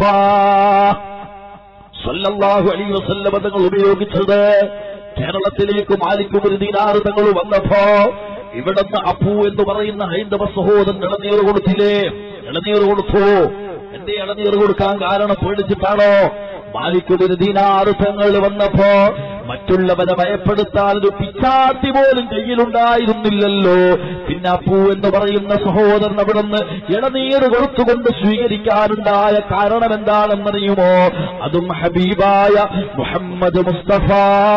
സല്ലല്ലാഹു അലൈഹി വസല്ലമ തങ്ങൾ ഉപയോഗിച്ചത് കേരളത്തിലേക്ക് മാലിക്കും ഒരു ദീനാറ് തങ്ങൾ വന്നപ്പോ ഇവിടുന്ന് അപ്പു എന്ന് പറയുന്ന ഹൈന്ദവ സഹോദരൻ ഇളനീർ കൊടുത്തില്ലേ ഇളനീർ കൊടുത്തു എന്റെ ഇളനീർ കൊടുക്കാൻ കാരണം പേടിച്ചിട്ടാണോ മാലിക്കൊരു ദീനാറ് തങ്ങൾ വന്നപ്പോ മറ്റുള്ളവരെ ഭയപ്പെടുത്താൻ ഒരു പിച്ചാത്തി പോലും കയ്യിലുണ്ടായിരുന്നില്ലല്ലോ പിന്നെ അപ്പു എന്ന് പറയുന്ന സഹോദരൻ അവിടുന്ന് ഇളനീർ കൊടുത്തുകൊണ്ട് സ്വീകരിക്കാനുണ്ടായ കാരണം എന്താണെന്നറിയുമോ അതും ഹബീബായ മുഹമ്മദ് മുസ്തഫ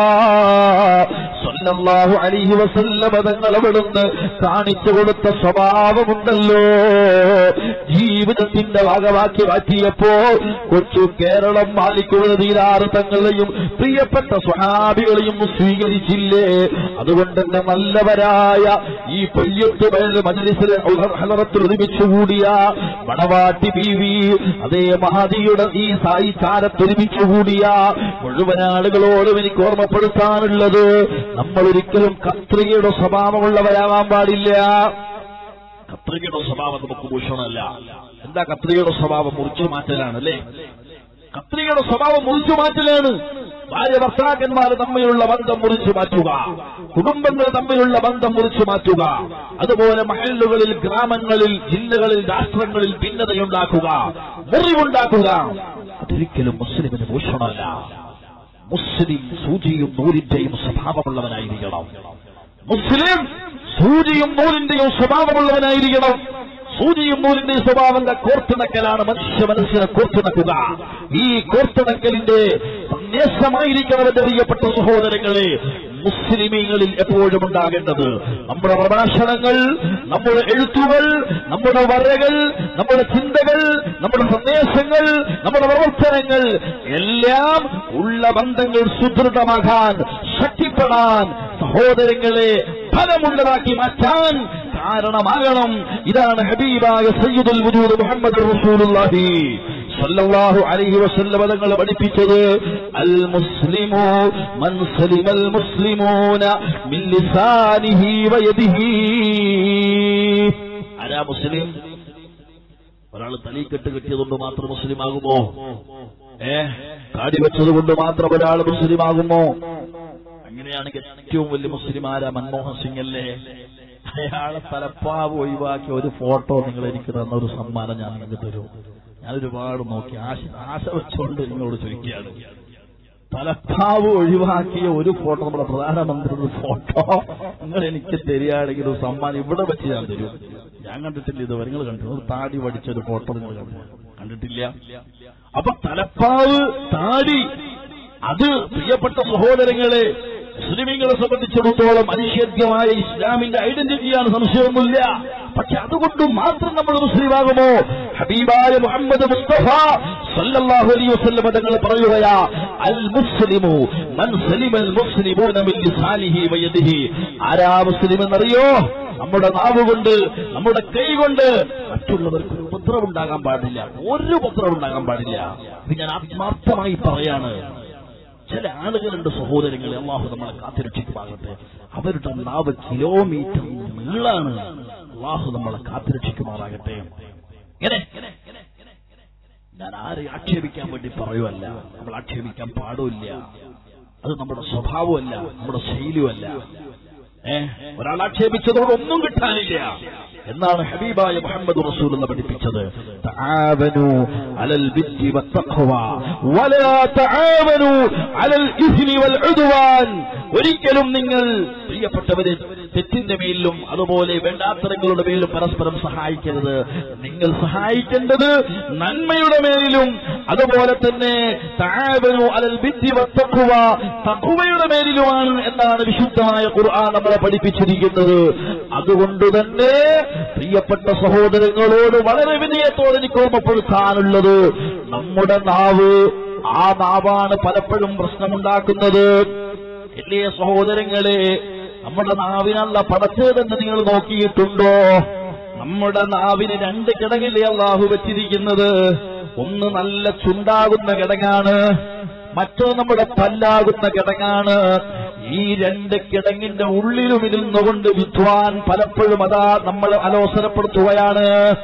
സല്ലല്ലാഹു അലൈഹി വസല്ലമ തങ്ങൾ അവിടുന്ന് കാണിച്ചു കൊടുത്ത സ്വഭാവമുണ്ടല്ലോ ജീവിതത്തിന്റെ ഭാഗമാക്കി മാറ്റിയപ്പോ കൊച്ചു കേരളം മാലിക്കുന്ന തീരാറ് തങ്ങളെയും പ്രിയപ്പെട്ട സ്വഹാബികളെയും സ്വീകരിച്ചില്ലേ അതുകൊണ്ട് തന്നെ നല്ലവരായ ഈ പൊയ്യത്ത് പേര് മജലിസിൽ ഹലറത്തിൽ ഒരുമിച്ചുകൂടിയ മണവാട്ടി ബീവി അതേ മഹദിയുടെ ഈ സായി ചാരത്തൊരുമിച്ചുകൂടിയ മുഴുവൻ ആളുകളോടും എനിക്ക് ഓർമ്മപ്പെടുത്താനുള്ളത് നമ്മൾ ഒരിക്കലും കത്രികയുടെ സ്വഭാവമുള്ളവരാവാൻ പാടില്ല കത്രികയുടെ സ്വഭാവം നമുക്ക് ഭൂഷണമല്ല എന്താ കത്രികയുടെ സ്വഭാവം മുറിച്ചു മാറ്റലാണ് അല്ലേ കത്രികയുടെ സ്വഭാവം മുറിച്ചു മാറ്റലാണ് ഭാര്യ ഭർത്താക്കന്മാർ തമ്മിലുള്ള ബന്ധം മുറിച്ചു മാറ്റുക കുടുംബങ്ങൾ തമ്മിലുള്ള ബന്ധം മുറിച്ചു മാറ്റുക അതുപോലെ മഹലുകളിൽ ഗ്രാമങ്ങളിൽ ജില്ലകളിൽ രാഷ്ട്രങ്ങളിൽ ഭിന്നതയുണ്ടാക്കുക മുറിവുണ്ടാക്കുക അതൊരിക്കലും മുസ്ലിമിന് ഭൂഷണമല്ല മുസ്ലിം സൂചിയും നൂലിന്റെയും സ്വഭാവമുള്ളവനായിരിക്കണം മുസ്ലിം സൂചിയും നൂലിന്റെയും സ്വഭാവമുള്ളവനായിരിക്കണം സൂചിയും നൂലിന്റെയും സ്വഭാവം കോർത്തിണക്കലാണ് മനുഷ്യ മനസ്സിനെ കോർത്തിണക്കുക ഈ കോർത്തിണക്കലിന്റെ സന്ദേശമായിരിക്കണമെന്ന് അറിയപ്പെട്ട സഹോദരങ്ങളെ മുസ്ലിമീങ്ങളിൽ എപ്പോഴും ഉണ്ടാകേണ്ടത് നമ്മുടെ പ്രഭാഷണങ്ങൾ നമ്മുടെ എഴുത്തുകൾ നമ്മുടെ വരകൾ നമ്മുടെ ചിന്തകൾ നമ്മുടെ സന്ദേശങ്ങൾ നമ്മുടെ പ്രവർത്തനങ്ങൾ എല്ലാം ഉള്ള ബന്ധങ്ങൾ സുദൃഢമാകാൻ ശക്തിപ്പെടാൻ സഹോദരങ്ങളെ ഫലമുള്ളതാക്കി മാറ്റാൻ കാരണമാകണം ഇതാണ് ഹബീബായ സയ്യിദുൽ വജൂദ് മുഹമ്മദ് റസൂലുള്ളാഹി സല്ലല്ലാഹു അലൈഹി വസല്ലം തങ്ങൾ പഠിപ്പിച്ചത് അൽ മുസ്ലിമു മൻ സലിമൽ മുസ്ലിമൂന മിൻ ലിസാനിഹി വയദിഹി ആരാ മുസ്ലിം ഒരാൾ തലീക്കെട്ട് കിട്ടിയതുകൊണ്ട് മാത്രം മുസ്ലിം ആകുമോ ഏ കാടി വെച്ചത് കൊണ്ട് മാത്രം ഒരാൾ മുസ്ലിം ആകുമോ അങ്ങനെയാണെങ്കിൽ ഏറ്റവും വലിയ മുസ്ലിം ആരാ മൻമോഹൻ സിംഗ് അല്ലേ അയാളെ തലപ്പാവ് ഒഴിവാക്കി ഒരു ഫോട്ടോ നിങ്ങൾ എനിക്ക് തന്ന ഒരു സമ്മാനം ഞാൻ നിങ്ങൾക്ക് തരും ഞാൻ ഒരുപാട് നോക്കി ആശ ആശ വെച്ചുകൊണ്ട് നിങ്ങളോട് ചോദിക്കുകയാണ് തലപ്പാവ് ഒഴിവാക്കിയ ഒരു ഫോട്ടോ നമ്മുടെ പ്രധാനമന്ത്രിയുടെ ഫോട്ടോ നിങ്ങൾ എനിക്ക് തരികയാണെങ്കിൽ ഒരു സമ്മാനം ഇവിടെ വെച്ച് ഞാൻ തരും ഞാൻ കണ്ടിട്ടില്ല ഇത് നിങ്ങൾ കണ്ടു ഒരു താടി പഠിച്ച ഒരു ഫോട്ടോ നിങ്ങൾ കണ്ടു കണ്ടിട്ടില്ല അപ്പൊ തലപ്പാവ് താടി അത് പ്രിയപ്പെട്ട സഹോദരങ്ങളെ മുസ്ലിമീങ്ങളെ സംബന്ധിച്ചിടത്തോളം അനിഷേധ്യമായ ഇസ്ലാമിന്റെ ഐഡന്റിറ്റിയാണ് സംശയമൊന്നുമില്ല പക്ഷെ അതുകൊണ്ട് മാത്രം നമ്മൾ മുസ്ലിമാകുമോ ഹബീബായ മുഹമ്മദ് മുസ്തഫ സല്ലല്ലാഹു അലൈഹി വസല്ലം തങ്ങൾ പറയുകയാ അൽ മുസ്ലിമു മൻ സലിമൽ മുസ്ലിമൂന മിൻ ലിസാനിഹി വയദിഹി ആരാ മുസ്ലിം എന്നറിയോ നമ്മുടെ നാവ് കൊണ്ട് നമ്മുടെ കൈ കൊണ്ട് മറ്റുള്ളവർക്ക് ഒരു ഉപദ്രവം ഉണ്ടാകാൻ പാടില്ല ഒരു ഉപദ്രവം ഉണ്ടാകാൻ പാടില്ല ഇത് ഞാൻ ആത്മാർത്ഥമായി പറയാണ് ചില ആളുകളുണ്ട് സഹോദരങ്ങളെ അള്ളാഹു നമ്മളെ കാത്തിരക്ഷിക്കുമാകട്ടെ അവരുടെ നാവ് കിലോമീറ്റർ നീളാണ് അള്ളാഹു നമ്മളെ കാത്തിരക്ഷിക്കുമാറാകട്ടെ ഇങ്ങനെ ഞാൻ ആരെ ആക്ഷേപിക്കാൻ വേണ്ടി പറയുമല്ല നമ്മൾ ആക്ഷേപിക്കാൻ പാടില്ല അത് നമ്മുടെ സ്വഭാവമല്ല നമ്മുടെ ശൈലിയുമല്ല ഏ ഒരാൾ ആക്ഷേപിച്ചതോട് ഒന്നും കിട്ടാനില്ല എന്നാണ് ഹബീബായ മുഹമ്മദ് റസൂൽ എന്ന് പഠിപ്പിച്ചത് തആവനു അലൽ ബിദ്ദി വത്തഖ്വ വലാ തആവനു അലൽ ഇസ്മി വൽ ഉദ്വാൻ ഒരിക്കലും നിങ്ങൾ പ്രിയപ്പെട്ടവരെ തെറ്റിന്റെ മേലിലും അതുപോലെ വേണ്ടാത്തരങ്ങളുടെ മേലിലും പരസ്പരം സഹായിക്കരുത് നിങ്ങൾ സഹായിക്കേണ്ടത് നന്മയുടെ മേലിലും അതുപോലെ തന്നെ തആവനു അലൽ ബിദ്ദി വത്തഖ്വ തഖ്വയുടെ മേലിലുമാണ് എന്നാണ് വിശുദ്ധമായ ഖുർആൻ നമ്മളെ പഠിപ്പിച്ചിരിക്കുന്നത് അതുകൊണ്ട് തന്നെ പ്രിയപ്പെട്ട സഹോദരങ്ങളോട് വളരെ വിനയത്തോടെ എനിക്ക് ഓർമ്മപ്പെടുത്താനുള്ളത് നമ്മുടെ നാവ് ആ നാവാണ് പലപ്പോഴും പ്രശ്നമുണ്ടാക്കുന്നത് ഇല്ലേ സഹോദരങ്ങളെ നമ്മുടെ നാവിനുള്ള പടച്ചേതെന്ന് നിങ്ങൾ നോക്കിയിട്ടുണ്ടോ നമ്മുടെ നാവിന് രണ്ട് കിടങ്ങില്ലേ അള്ളാഹു വെച്ചിരിക്കുന്നത് ഒന്ന് നല്ല ചുണ്ടാകുന്ന കിടങ്ങാണ് മറ്റോ നമ്മുടെ പല്ലാകുന്ന കിടങ്ങാണ് ഈ രണ്ട് കിടങ്ങിന്റെ ഉള്ളിലും ഇരുന്നുകൊണ്ട് വിദ്വാൻ പലപ്പോഴും അതാ നമ്മൾ അലോസരപ്പെടുത്തുകയാണ്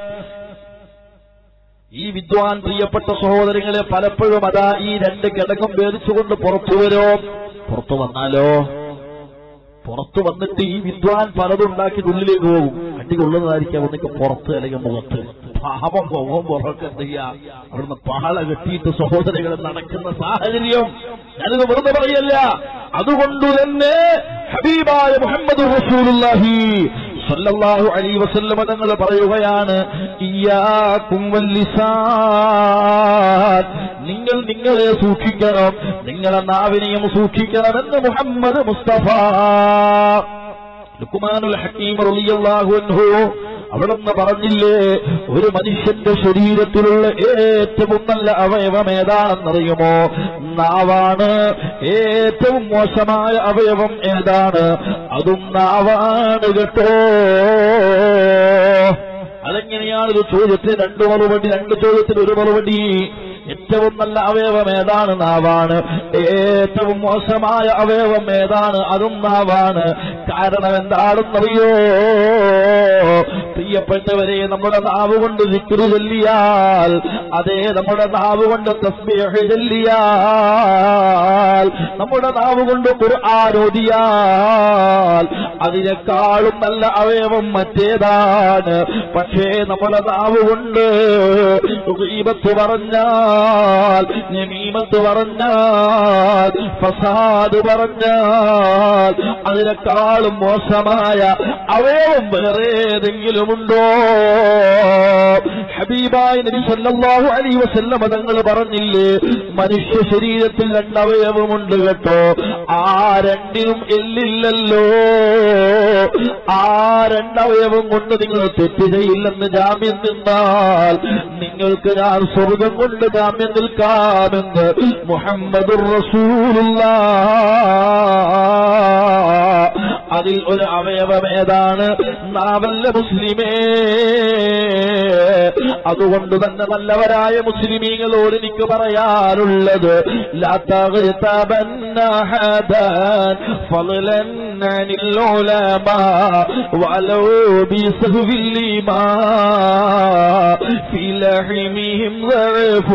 ഈ വിദ്വാൻ പ്രിയപ്പെട്ട സഹോദരങ്ങളെ പലപ്പോഴും അതാ ഈ രണ്ട് കിടങ്ങും ഭേദിച്ചുകൊണ്ട് പുറത്തു വരോ പുറത്തു വന്നാലോ പുറത്തു വന്നിട്ട് ഈ വിദ്വാൻ പലതും ഉണ്ടാക്കി ഉള്ളിലേക്ക് പോകും അടികൊള്ളുന്നതായിരിക്കാം ഒന്നിക്ക് പുറത്ത് അല്ലെങ്കിൽ മുഖത്ത് പാപം പോകും പുറത്ത് എന്ത് ചെയ്യാ അവിടുന്ന് പാള കെട്ടിയിട്ട് സഹോദരങ്ങൾ നടക്കുന്ന സാഹചര്യം ഞാനിത് വെറുതെ പറയല്ല അതുകൊണ്ട് തന്നെ ഹബീബായ മുഹമ്മദ് റസൂലുള്ളാഹി സല്ലല്ലാഹു അലൈഹി വസല്ലമ തങ്ങൾ പറയുകയാണ് ഇയ്യാകും വല്ലിസാൻ നിങ്ങൾ നിങ്ങളെ സൂക്ഷിക്കണം നിങ്ങളെ നാവിനെയും സൂക്ഷിക്കണമെന്ന് മുഹമ്മദ് മുസ്തഫ ലുക്കുമാനുൽ ഹക്കീം റളിയല്ലാഹു അൻഹു അവിടുന്ന് പറഞ്ഞില്ലേ ഒരു മനുഷ്യന്റെ ശരീരത്തിലുള്ള ഏറ്റവും നല്ല അവയവം ഏതാണെന്നറിയുമോ നാവാണ് ഏറ്റവും മോശമായ അവയവം ഏതാണ് അതും നാവാണ് കേട്ടോ അതെങ്ങനെയാണ് ഒരു ചോദ്യത്തിന് രണ്ട് മറുപടി രണ്ട് ചോദ്യത്തിന് ഒരു മറുപടി ഏറ്റവും നല്ല അവയവം ഏതാണ് നാവാണ് ഏറ്റവും മോശമായ അവയവം ഏതാണ് അതും നാവാണ് കാരണം എന്താണെന്നറിയോ പ്രിയപ്പെട്ടവരെ നമ്മുടെ നാവ് കൊണ്ട് വിക്രു ചൊല്ലിയാൽ അതേ നമ്മുടെ നാവ് കൊണ്ട് തസ്ബീഹ് ചൊല്ലിയാൽ നമ്മുടെ നാവ് കൊണ്ട് ഖുർആാനോദിയാൽ അതിനേക്കാളും നല്ല അവയവം മറ്റേതാണ് പക്ഷേ നമ്മുടെ നാവ് കൊണ്ട് ഗീബത്ത് പറഞ്ഞാൽ നമീമത്ത് പറഞ്ഞാൽ ഫസാദ് പറഞ്ഞാൽ അതിനേക്കാളും മോശമായ അവയവം വേറെ ഏതെങ്കിലുമുണ്ടോ ഹബീബായ നബി സല്ലല്ലാഹു അലൈഹി വസല്ലം തങ്ങൾ പറഞ്ഞില്ലേ മനുഷ്യ ശരീരത്തിൽ രണ്ടവയവമുണ്ട് കേട്ടോ ആ രണ്ടിനും എല്ലില്ലല്ലോ ആ രണ്ടവയവം കൊണ്ട് നിങ്ങൾ തെറ്റ് ചെയ്യില്ലെന്ന് ജാമ്യം നിന്നാൽ നിങ്ങൾക്ക് ഞാൻ സ്വർഗം കൊണ്ട് ജാമ്യം നിൽക്കാമെന്ന് മുഹമ്മദ് അതിൽ ഒരു അവയവം ഏതാണ് നാവല്ല മുസ്ലിമേ അതുകൊണ്ട് തന്നെ നല്ലവരായ മുസ്ലിമീങ്ങളോട് എനിക്ക് പറയാറുള്ളത് لا تغتابن أحدا فضلا عن العلماء ولو بسهو الإماء في لحمهم ضعف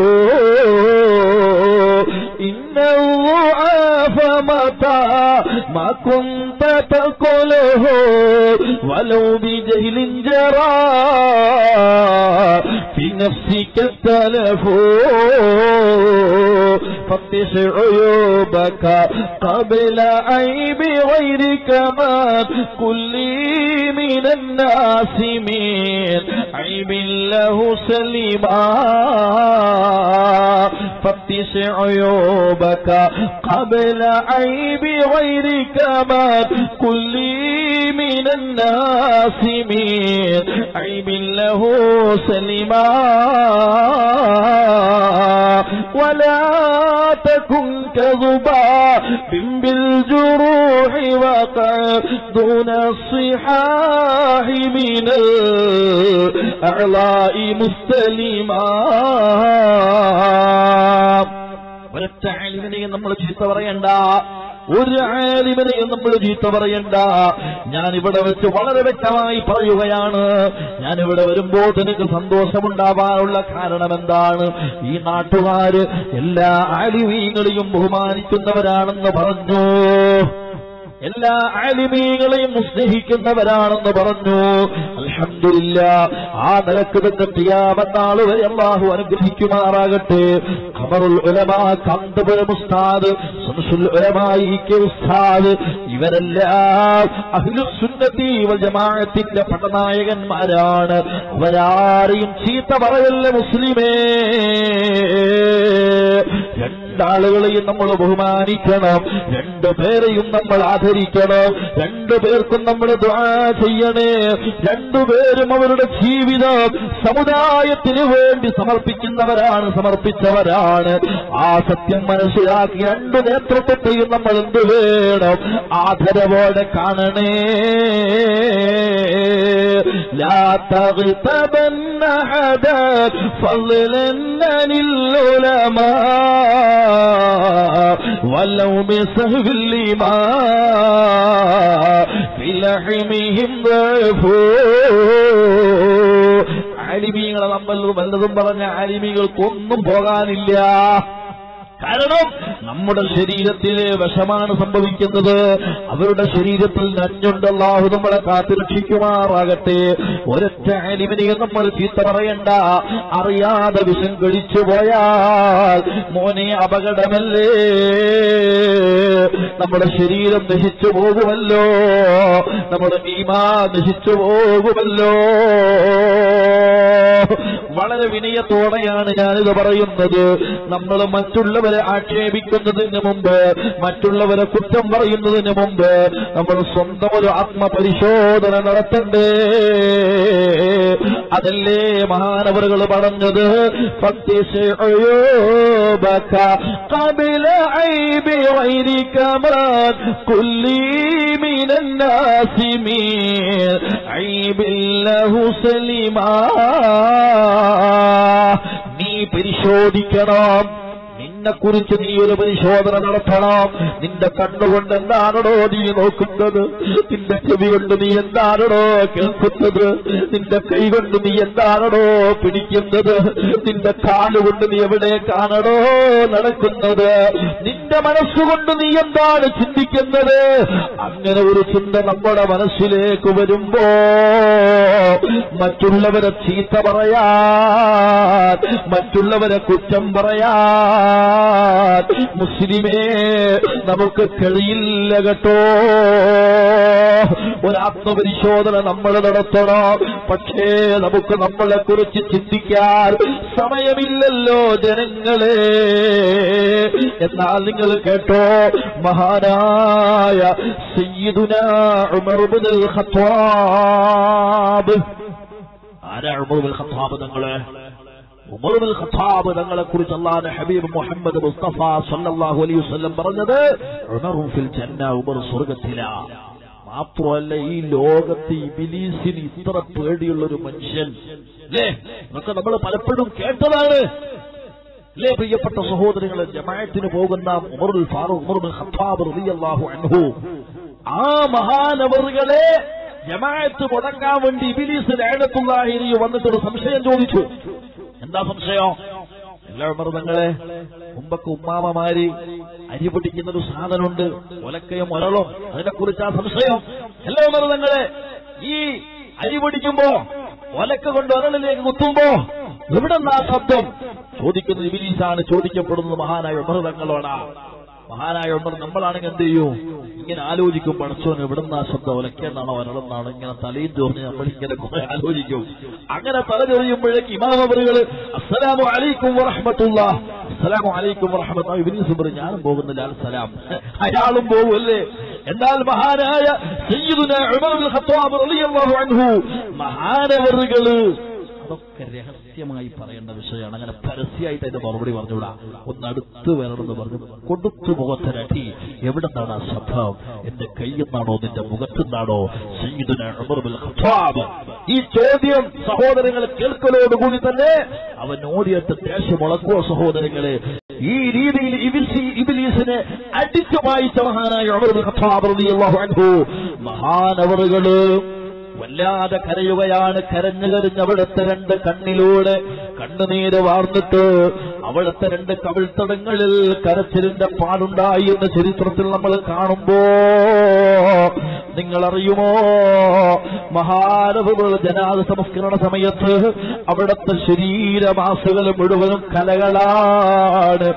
إن الضعاف متى ما كنت تقوله ولو بجهل جرى في نفسك التلف فتش عيوبك قبل عيب غيرك ما كل من الناس من عيب له سلما فتش عيوبك قبل عيب غيرك ما كل من الناس من عيب له سلما ولا تكن كذبا بالجروح وقع دون الصحاح من الأعلاء مستلما ഒരൊറ്റ ആലിമിനെയും നമ്മൾ ചീത്ത പറയണ്ട ഒരു ആലിമിനെയും നമ്മൾ ചീത്ത പറയണ്ട ഞാൻ ഇവിടെ വെച്ച് വളരെ വ്യക്തമായി പറയുകയാണ് ഞാൻ ഇവിടെ വരുമ്പോൾ നിനക്ക് സന്തോഷമുണ്ടാവാനുള്ള കാരണം എന്താണ് ഈ നാട്ടുകാര് എല്ലാ ആലിമീങ്ങളെയും ബഹുമാനിക്കുന്നവരാണെന്ന് പറഞ്ഞു എല്ലാ ആലിമീങ്ങളെയും സ്നേഹിക്കുന്നവരാണെന്ന് പറഞ്ഞു അൽഹംദുലില്ല ആ നിലക്ക് തന്നെ ചെയ്യാമെന്നാള് വരെ അള്ളാഹു അനുഗ്രഹിക്കുമാറാകട്ടെ ഖബറുൽ ഉലമ കാന്തപുരം ഉസ്താദ് ശംസുൽ ഉലമ ഇ കെ ഉസ്താദ് ഇവരെല്ലാം അഹ്ലു സുന്നത്തി വൽ ജമാഅത്തിന്റെ പടനായകന്മാരാണ് അവരാരെയും ചീത്ത പറയല്ല മുസ്ലിമേ രണ്ടാളുകളെയും നമ്മൾ ബഹുമാനിക്കണം രണ്ടു പേരെയും നമ്മൾ ആദരിക്കണം രണ്ടു പേർക്കും നമ്മൾ ദുആ ചെയ്യണേ രണ്ടുപേരും അവരുടെ ജീവിതം സമുദായത്തിന് വേണ്ടി സമർപ്പിക്കുന്നവരാണ് സമർപ്പിച്ചവരാണ് ആ സത്യം മനസ്സിലാക്കി രണ്ടു നേതൃത്വത്തെയും നമ്മൾ എന്ത് വേണം ആദരവോടെ കാണണേ لا تغتبن أحدا فضلا عن العلماء ولو بسهو الإماء في لحمهم ضعف ആലിമീങ്ങളെ നമ്മൾ വല്ലതും പറഞ്ഞ ആലിമീകൾക്കൊന്നും പോകാനില്ല കാരണം നമ്മുടെ ശരീരത്തിലെ വിഷമാണ് സംഭവിക്കുന്നത് അവരുടെ ശരീരത്തിൽ നഞ്ഞുണ്ട് അള്ളാഹു നമ്മളെ കാത്തുരക്ഷിക്കുമാറാകട്ടെ ഒരൊറ്റ അലിമിനെയും നമ്മൾ ചീത്ത പറയണ്ട അറിയാതെ വിഷം കഴിച്ചു പോയാൽ മോനെ അപകടമല്ലേ നമ്മുടെ ശരീരം നശിച്ചു പോകുമല്ലോ നമ്മുടെ ഭീമാ നശിച്ചു പോകുമല്ലോ വളരെ വിനയത്തോടെയാണ് ഞാനിത് പറയുന്നത് നമ്മൾ മറ്റുള്ളവരെ ആക്ഷേപിക്കുന്നതിന് മുമ്പ് മറ്റുള്ളവരെ കുറ്റം പറയുന്നതിന് മുമ്പ് നമ്മൾ സ്വന്തം ഒരു ആത്മപരിശോധന നടത്തണ്ടേ അതല്ലേ മഹാനവറുകൾ പറഞ്ഞത് فاتسعيوبك قبل عيب غيرك من كل من الناس من عيب له سلما നീ പരിശോധിക്കണം നിന്നെ കുറിച്ച് നീ ഒരു പരിശോധന നടത്തണം നിന്റെ കണ്ണുകൊണ്ട് എന്താണോ നീ നോക്കുന്നത് നിന്റെ ചെവി കൊണ്ട് നീ എന്താണോ കേൾക്കുന്നത് നിന്റെ കൈ കൊണ്ട് നീ എന്താണോ പിടിക്കുന്നത് നിന്റെ കാലുകൊണ്ട് നീ എവിടേക്കാണോ നടക്കുന്നത് നിന്റെ മനസ്സുകൊണ്ട് നീ എന്താണ് ചിന്തിക്കുന്നത് അങ്ങനെ ഒരു ചിന്ത നമ്മുടെ മനസ്സിലേക്ക് വരുമ്പോ മറ്റുള്ളവരെ ചീത്ത പറയാൻ മറ്റുള്ളവരെ കുറ്റം പറയാൻ മുസ്ലിമേ നമുക്ക് കഴിയില്ല കേട്ടോ ഒരു ആത്മപരിശോധന നമ്മൾ നടത്തണം പക്ഷേ നമുക്ക് നമ്മളെ കുറിച്ച് ചിന്തിക്കാൻ സമയമില്ലല്ലോ ജനങ്ങളെ എന്നാൽ നിങ്ങൾ കേട്ടോ മഹാനായ സയ്യിദുന ഉമർ ഇബ്നുൽ ഖത്താബ് ആരാ ഉമർ ഇബ്നുൽ ഖത്താബ് തങ്ങളെ ഉമർ ഇബ്നുൽ ഖത്താബ് തങ്ങളെ കുറിച്ച് അള്ളാഹുവിന്റെ ഹബീബ് മുഹമ്മദ് മുസ്തഫ സല്ലല്ലാഹു അലൈഹി വസല്ലം പറഞ്ഞത് ഉമറും ഫിൽ ജന്ന ഉമർ സ്വർഗ്ഗത്തില മാത്രമല്ല ഈ ലോകത്ത് ഇബിലീസിന് ഇത്ര പേടിയുള്ള ഒരു മനുഷ്യൻ അല്ലേ എന്നൊക്കെ നമ്മൾ പലപ്പോഴും കേട്ടതാണ് അല്ലേ പ്രിയപ്പെട്ട സഹോദരങ്ങളെ ജമായത്തിന് പോകുന്ന ഉമറുൽ ഫാറൂഖ് ഉമറുൽ ഖത്താബ് റളിയല്ലാഹു അൻഹു ആ മഹാനവറുകളെ ജമാഅത്ത് മുടങ്ങാൻ വേണ്ടി ഇബിലീസ് ലാനത്തുല്ലാഹിരി വന്നിട്ടൊരു സംശയം ചോദിച്ചു എന്താ സംശയം എല്ലാ മൃതങ്ങളെ മുമ്പൊക്കെ ഉമ്മാമമാര് അരി പിടിക്കുന്ന ഒരു സാധനമുണ്ട് ഒലക്കയും ഒരളും അതിനെക്കുറിച്ച് ആ സംശയം എല്ലാ മൃതങ്ങളെ ഈ അരി പിടിക്കുമ്പോ ഒലക്ക കൊണ്ട് ഒരളിലേക്ക് കുത്തുമ്പോ എവിടെ നിന്നാ ശബ്ദം ചോദിക്കുന്നത് ഇബിലീസാണ് ചോദിക്കപ്പെടുന്നത് മഹാനായ മൃതങ്ങളോടാ മഹാനായ ഉമർ നമ്മളാണെങ്കിൽ എന്ത് ചെയ്യൂ ഇങ്ങനെ ആലോചിക്കും പഠിച്ചോന് എവിടുന്ന ആ ശബ്ദം ഒലക്കെന്നാണോ ഒരളെന്നാണോ ഇങ്ങനെ തലയും ചോർന്ന് നമ്മൾ ഇങ്ങനെ കുറെ ആലോചിക്കും അങ്ങനെ തല ചൊറിയുമ്പോഴേക്ക് ഇമാമവറുകള് അസ്സലാമു അലൈക്കും വറഹ്മത്തുള്ള അസ്സലാമു അലൈക്കും വറഹ്മത്തുള്ള ഇബ്നീസ് പറയും ഞാനും പോകുന്നില്ല അൽ സലാം അയാളും പോകുമല്ലേ എന്നാൽ മഹാനായ സയ്യിദുന ഉമർ ബിൻ ഖത്താബ് റളിയല്ലാഹു അൻഹു മഹാനവറുകള് അതൊക്കെ രഹസ്യമായി പറയേണ്ട വിഷയമാണ് അങ്ങനെ പരസ്യമായിട്ട് അതിന്റെ മറുപടി പറഞ്ഞുകൂടാ ഒന്ന് അടുത്ത് വരണമെന്ന് പറഞ്ഞു കൊടുത്തു മുഖത്തിനടി എവിടെ നിന്നാണ് ആ ശബ്ദം എന്റെ കയ്യെന്നാണോ നിന്റെ മുഖത്തുനിന്നാണോ സയ്യിദുന ഉമർ ബിൻ ഖത്താബ് ഈ ചോദ്യം സഹോദരങ്ങൾ കേൾക്കലോടുകൂടി തന്നെ അവൻ ഓടിയിട്ട് ദേശം മുളക്കുവോ സഹോദരങ്ങളെ ഈ രീതിയിൽ ഇബിൽസി ഇബിലീസിനെ അടിച്ചു വായിച്ച മഹാനായ ഉമർ ബിൻ ഖത്താബ് റളിയല്ലാഹു അൻഹു മഹാനവറുകള് വല്ലാതെ കരയുകയാണ് കരഞ്ഞു കരഞ്ഞ് അവിടുത്തെ രണ്ട് കണ്ണിലൂടെ കണ്ണുനീര് വാർന്നിട്ട് അവിടുത്തെ രണ്ട് കവിൾത്തടങ്ങളിൽ കരച്ചിലിന്റെ പാടുണ്ടായി എന്ന് ചരിത്രത്തിൽ നമ്മൾ കാണുമ്പോ നിങ്ങൾ അറിയുമോ മഹാനവ ജനാദ സംസ്കരണ സമയത്ത് അവിടുത്തെ ശരീരമാസുകൾ മുഴുവനും കലകളാണ്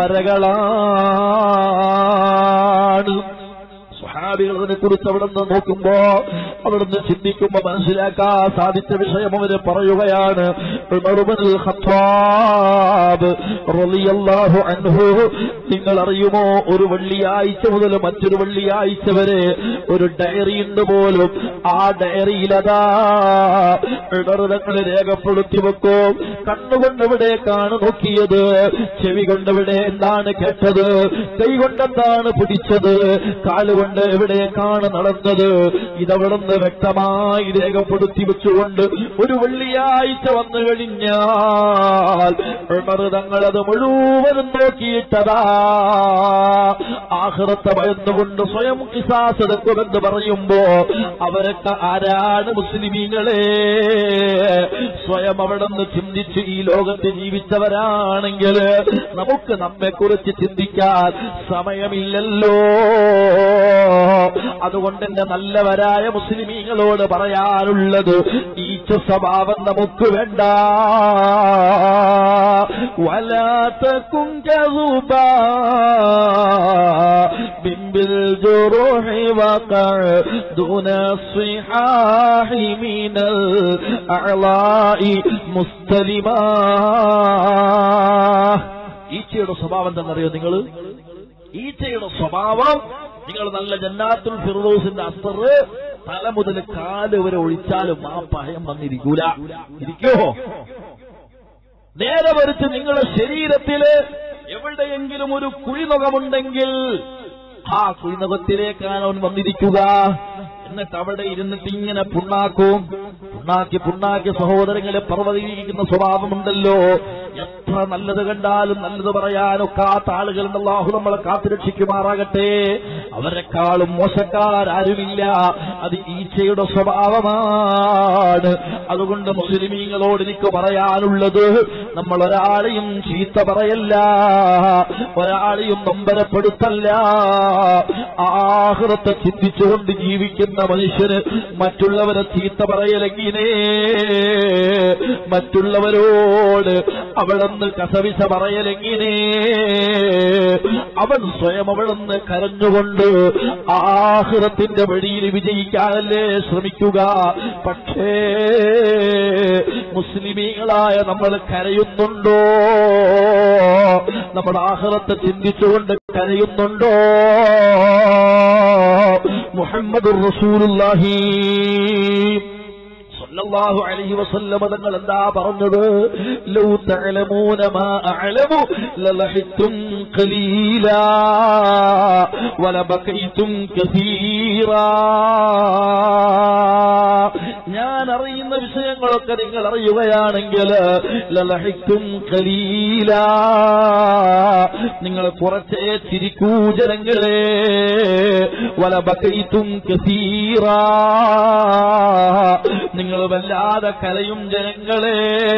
വരകളാണ് സ്വഹാബികൾ അതിനെ കുറിച്ച് അവിടെ നിന്ന് നോക്കുമ്പോ അവിടുന്ന് ചിന്തിക്കുമ്പോ മനസ്സിലാക്കാൻ സാധിച്ച വിഷയം അവര് പറയുകയാണ് ഉമറുബ്നുൽ ഖത്താബ് റളിയല്ലാഹു അൻഹു നിങ്ങൾ അറിയുമോ ഒരു വെള്ളിയാഴ്ച മുതൽ മറ്റൊരു വെള്ളിയാഴ്ച വരെ ഒരു ഡയറി ഉണ്ട് പോലും ആ ഡയറിയിലതാ ഉണർവങ്ങൾ രേഖപ്പെടുത്തി വെക്കും കണ്ണുകൊണ്ട് എവിടേക്കാണ് നോക്കിയത് ചെവി കൊണ്ട് എവിടെ എന്താണ് കേട്ടത് കൈ കൊണ്ടെന്താണ് പിടിച്ചത് കാലുകൊണ്ട് എവിടേക്കാണ് നടന്നത് ഇതവിടുന്ന് വ്യക്തമായി രേഖപ്പെടുത്തി വെച്ചുകൊണ്ട് ഒരു വെള്ളിയാഴ്ച വന്നു കഴിഞ്ഞാൽ ഉമർ തങ്ങളത് മുഴുവനും നോക്കിയിട്ടതാ ആഹൃത്തെ ഭയന്നുകൊണ്ട് സ്വയം കിസാസ് എടുക്കുമെന്ന് പറയുമ്പോ അവരൊക്കെ ആരാണ് മുസ്ലിമീങ്ങളെ സ്വയം അവിടെ നിന്ന് ചിന്തിച്ച് ഈ ലോകത്ത് ജീവിച്ചവരാണെങ്കിൽ നമുക്ക് നമ്മെക്കുറിച്ച് ചിന്തിക്കാൻ സമയമില്ലല്ലോ അതുകൊണ്ട് എന്റെ നല്ലവരായ മുസ്ലിമീങ്ങളോട് പറയാനുള്ളത് ഈച്ച സ്വഭാവം നമുക്ക് വേണ്ട വലാത്തക്കും ബിംബിൽ جروح وقع دون الصحاح من الأعلاء مستلما ഈച്ചയുടെ സ്വഭാവം എന്താണെന്നറിയോ നിങ്ങൾ ഈച്ചയുടെ സ്വഭാവം നിങ്ങൾ നല്ല ജന്നാത്തുൽ ഫിറോസിന്റെ അസ്തറ് തല മുതൽ കാല് വരെ ഒഴിച്ചാലും ആ ഭയം വന്നിരിക്കൂല ഇരിക്കോ നേരെ മറിച്ച് നിങ്ങളുടെ ശരീരത്തില് എവിടെയെങ്കിലും ഒരു കുഴിനുകമുണ്ടെങ്കിൽ ആ കുഴിനകത്തിലേക്കാണ് അവൻ വന്നിരിക്കുക എന്നിട്ട് അവിടെ ഇരുന്നിട്ട് ഇങ്ങനെ പുണ്ണാക്കും പുണ്ണാക്കി പുണ്ണാക്കി സഹോദരങ്ങളെ പർവ്വതീകരിക്കുന്ന സ്വഭാവമുണ്ടല്ലോ എത്ര നല്ലത് കണ്ടാലും നല്ലത് പറയാനൊക്കാത്ത ആളുകളുണ്ട് അള്ളാഹു നമ്മളെ കാത്തുരക്ഷിക്കുമാറാകട്ടെ അവരെക്കാളും മോശക്കാരാരുമില്ല അത് ഈച്ചയുടെ സ്വഭാവമാണ് അതുകൊണ്ട് മുസ്ലിമീങ്ങളോട് എനിക്ക് പറയാനുള്ളത് നമ്മൾ ഒരാളെയും ചീത്ത പറയല്ല ഒരാളെയും നൊമ്പരപ്പെടുത്തല്ല ആഹൃത്തെ ചിന്തിച്ചുകൊണ്ട് ജീവിക്കുന്ന മനുഷ്യന് മറ്റുള്ളവരെ ചീത്ത പറയലെങ്കിനേ മറ്റുള്ളവരോട് അവിടുന്ന് കസവിച്ച പറയലെങ്കിനേ അവൻ സ്വയം അവിടുന്ന് കരഞ്ഞുകൊണ്ട് ആഹൃത്തിന്റെ വഴിയിൽ വിജയിക്കാനല്ലേ ശ്രമിക്കുക പക്ഷേ മുസ്ലിമീങ്ങളായ നമ്മൾ കരയുന്നുണ്ടോ നമ്മുടെ ആഹ്റത്തെ ചിന്തിച്ചുകൊണ്ട് കരയുന്നുണ്ടോ മുഹമ്മദ് റസൂലുള്ളാഹി സല്ലല്ലാഹു അലൈഹി വസല്ലമ തങ്ങൾ എന്താ പറഞ്ഞത് ലൗ തഅലമൂന മാ അഅലമു ലലഹിത്തും ഖലീലാ വലബകൈതും കസീറാ ഞാൻ അറിയുന്ന വിഷയങ്ങളൊക്കെ നിങ്ങൾ അറിയുകയാണെങ്കിൽ ലലഹിത്തും ഖലീലാ നിങ്ങൾ കുറച്ചേ ചിരിക്കൂ ജനങ്ങളെ വലബകൈതും കസീറാ നിങ്ങൾ വല്ലാതെ കരയും ജനങ്ങളെ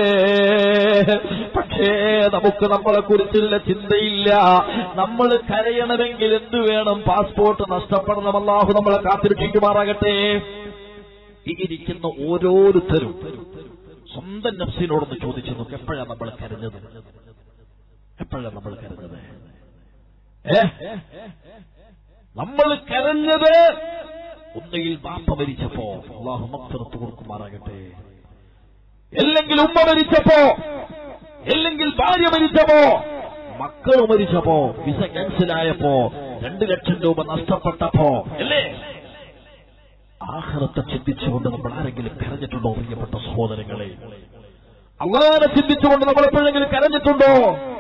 പക്ഷേ നമുക്ക് നമ്മളെ കുറിച്ചുള്ള ചിന്തയില്ല നമ്മൾ കരയണമെങ്കിൽ എന്ത് വേണം പാസ്പോർട്ട് നഷ്ടപ്പെടണം അല്ലാഹു നമ്മളെ കാത്തിരക്ഷിക്കുമാറാകട്ടെ ഈ ഇരിക്കുന്ന ഓരോരുത്തരും സ്വന്തം നഫ്സിനോടൊന്ന് ചോദിച്ചു നോക്ക് എപ്പോഴാണ് നമ്മൾ കരഞ്ഞത് എപ്പോഴാണ് നമ്മൾ കരഞ്ഞത് ഏ നമ്മൾ കരഞ്ഞത് ഒന്നുകിൽ ബാപ്പ മരിച്ചപ്പോ അള്ളാഹു മക്സറത്ത് കൊടുക്കുമാറാകട്ടെ അല്ലെങ്കിൽ ഉമ്മ മരിച്ചപ്പോ അല്ലെങ്കിൽ ഭാര്യ മരിച്ചപ്പോ മക്കൾ മരിച്ചപ്പോ വിസ ക്യാൻസലായപ്പോ രണ്ടു ലക്ഷം രൂപ നഷ്ടപ്പെട്ടപ്പോ അല്ലേ ആഹ്റത്തെ ചിന്തിച്ചുകൊണ്ട് നമ്മൾ ആരെങ്കിലും കരഞ്ഞിട്ടുണ്ടോ പ്രിയപ്പെട്ട സഹോദരങ്ങളെ അള്ളാനെ ചിന്തിച്ചുകൊണ്ട് നമ്മൾ എപ്പോഴെങ്കിലും കരഞ്ഞിട്ടുണ്ടോ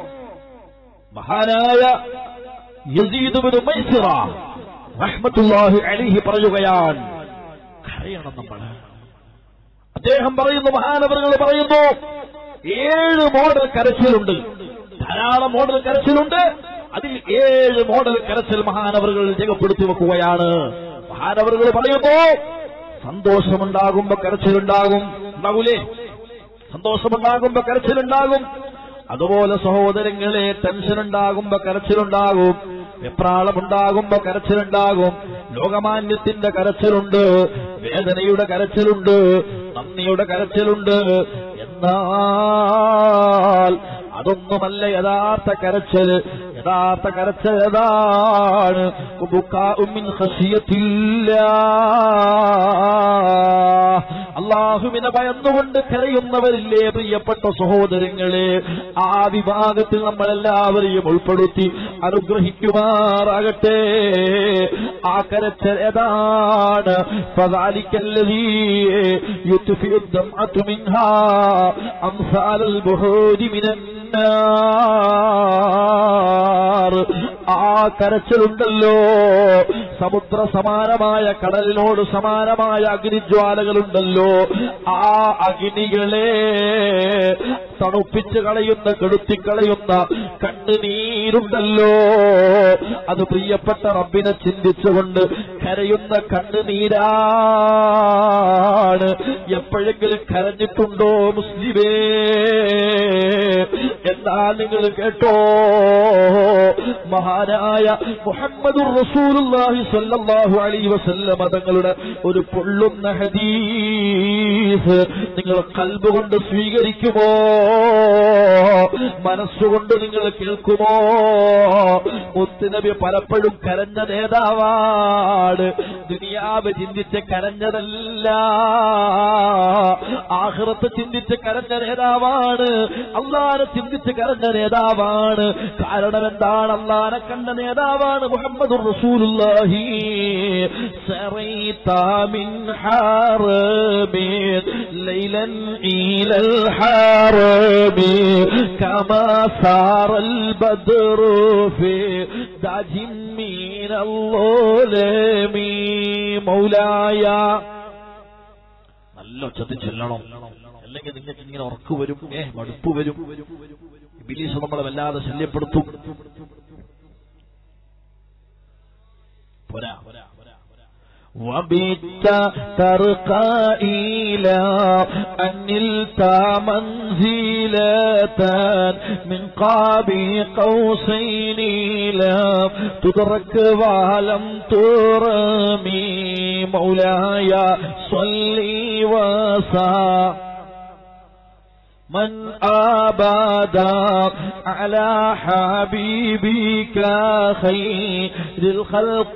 മഹാനായ യസീദ് ബിൻ മൈസിറ റഹ്മത്തുള്ളാഹി അലൈഹി പറയുകയാണ് കരയണം നമ്മൾ അദ്ദേഹം പറയുന്നു മഹാനവറുകൾ പറയുന്നു ഏഴ് മോഡൽ കരച്ചിലുണ്ട് ധാരാളം മോഡൽ കരച്ചിലുണ്ട് അതിൽ ഏഴ് മോഡൽ കരച്ചിൽ മഹാനവറുകൾ രേഖപ്പെടുത്തി വെക്കുകയാണ് മഹാനവറുകൾ പറയുന്നു സന്തോഷമുണ്ടാകുമ്പോ കരച്ചിലുണ്ടാകും ഉണ്ടാകൂലേ സന്തോഷമുണ്ടാകുമ്പോ കരച്ചിലുണ്ടാകും അതുപോലെ സഹോദരങ്ങളെ ടെൻഷൻ ഉണ്ടാകുമ്പോ കരച്ചിലുണ്ടാകും വെപ്രാളമുണ്ടാകുമ്പോ കരച്ചിലുണ്ടാകും ലോകമാന്യത്തിന്റെ കരച്ചിലുണ്ട് വേദനയുടെ കരച്ചിലുണ്ട് നന്ദിയുടെ കരച്ചിലുണ്ട് എന്നാൽ അതൊന്നുമല്ല യഥാർത്ഥ കരച്ചൽ യഥാർത്ഥ കരച്ചൽ ഏതാണ് ബുക്കാഉമിൻ ഖശിയത്തില്ലാ. അള്ളാഹുവിനെ ഭയന്നുകൊണ്ട് കരയുന്നവരില്ലേ പ്രിയപ്പെട്ട സഹോദരങ്ങളെ ആ വിഭാഗത്തിൽ നമ്മളെല്ലാവരെയും ഉൾപ്പെടുത്തി അനുഗ്രഹിക്കുമാറാകട്ടെ ആ കരച്ചൽ ഏതാണ് فذلك الذي يطفئ الدمعة منها أمثال البحور من النار ആ കരച്ചിലുണ്ടല്ലോ സമുദ്ര സമാനമായ കടലിനോട് സമാനമായ അഗ്നിജ്വാലകളുണ്ടല്ലോ ആ അഗ്നികളെ തണുപ്പിച്ച് കളയുന്ന കെടുത്തിക്കളയുന്ന കണ്ണുനീരുണ്ടല്ലോ അത് പ്രിയപ്പെട്ട റബ്ബിനെ ചിന്തിച്ചുകൊണ്ട് കരയുന്ന കണ്ണുനീരാണ് എപ്പോഴെങ്കിലും കരഞ്ഞിട്ടുണ്ടോ മുസ്ലിമേ എന്നാൽ നിങ്ങൾ കേട്ടോ മഹാനായ മുഹമ്മദ് റസൂലുള്ളാഹി സ്വല്ലല്ലാഹു അലൈഹി വസല്ലമ തങ്ങളുടെ ഒരു പൊള്ളുന്ന ഹദീസ് നിങ്ങൾ കൽബ് കൊണ്ട് സ്വീകരിക്കുമോ മനസ്സുകൊണ്ട് നിങ്ങൾ കേൾക്കുമോ മുത്തുനബി പലപ്പോഴും കരഞ്ഞ നേതാവാണ് ദുനിയാവ് ചിന്തിച്ച് കരഞ്ഞതല്ല ആഹ്റത്ത് ചിന്തിച്ച് കരഞ്ഞ നേതാവാണ് അള്ളാനെ ചിന്തിച്ച് കരഞ്ഞ നേതാവാണ് കാരണം എന്താണ് അള്ളാനെ കണ്ട നേതാവാണ് മുഹമ്മദ് റസൂലുള്ളാഹി سريت من حرب ليلا إلى الحرب كما سار البدر في داج من الظلم مولاي നല്ല ഒച്ചത്തിൽ ചെല്ലണം അല്ലെങ്കിൽ നിങ്ങൾക്ക് ഇങ്ങനെ ഉറക്കു വരും ഏ മടുപ്പ് വരും ബിലീസ് നമ്മളെ വല്ലാതെ ശല്യപ്പെടുത്തും പോരാ وبت ترقى إلى أن نلت منزلة من قاب قوسين لم تدرك ولم ترمي مولاي صلي وسلم من أبدا على حبيبك خير الخلق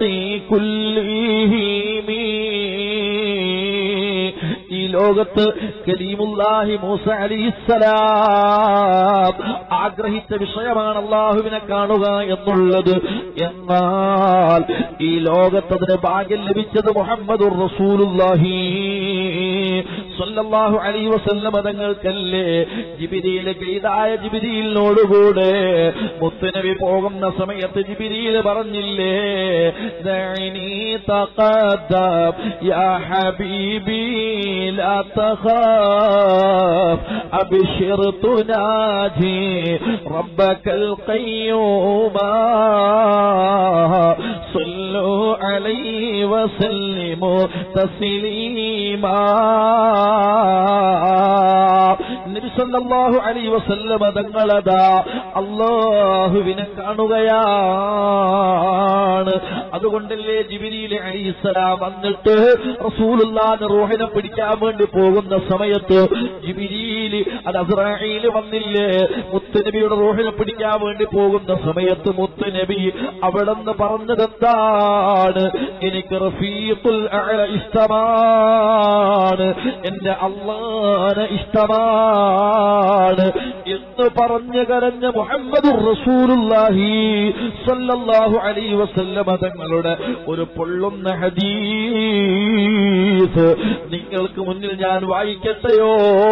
كلهم ഈ ലോകത്ത് കലീമുല്ലാഹി മൂസ അലിസ്സലാം ആഗ്രഹിച്ച വിഷയമാണ് അള്ളാഹുവിനെ കാണുക എന്നുള്ളത് എന്നാൽ ഈ ലോകത്ത് അതിന് ഭാഗ്യം ലഭിച്ചത് മുഹമ്മദ് റസൂലുല്ലാഹി സല്ലല്ലാഹു അലൈഹി വസല്ലമ തങ്ങൾക്കല്ലേ ജിബിരിയിൽ ഗൈതായ ജിബിരിയിലിനോടുകൂടെ മുത്തുനബി പോകുന്ന സമയത്ത് ജിബിരിയിൽ പറഞ്ഞില്ലേ ദഅനി തഖദ്ദം യാ ഹബീബി ലാ തഖാഫ് അബ്ശിർ തുനാജി റബ്ബക്കൽ ഖയ്യൂമാ صلوا عليه وسلموا تسليما നബി സല്ലല്ലാഹു അലൈഹി വസല്ലമ തങ്ങളതാ അല്ലാഹുവിനെ കാണുകയാണ് അതുകൊണ്ടല്ലേ ജിബിരിയിൽ അലൈഹിസ്സലാം വന്നിട്ട് റസൂലുള്ളാഹിന്റെ റൂഹിനെ പിടിക്കാൻ വേണ്ടി പോകുന്ന സമയത്ത് ജിബിരിയിൽ അത് അസ്രായിൽ വന്നില്ലേ മുത്തുനബിയുടെ റൂഹിനെ പിടിക്കാൻ വേണ്ടി പോകുന്ന സമയത്ത് മുത്തുനബി അവിടെ നിന്ന് പറഞ്ഞതെന്താണ് എനിക്ക് റഫീഖുൽ അഅല ഇഷ്ടമാണ് എന്റെ അള്ളാനെ ഇഷ്ടമാണ് എന്ന് പറഞ്ഞു കരഞ്ഞ മുഹമ്മദ് റസൂലുള്ളാഹി സല്ലല്ലാഹു അലൈഹി വസല്ലമ തങ്ങളുടെ ഒരു പൊള്ളുന്ന ഹദീസ് നിങ്ങൾക്ക് മുന്നിൽ ഞാൻ വായിക്കട്ടെയോ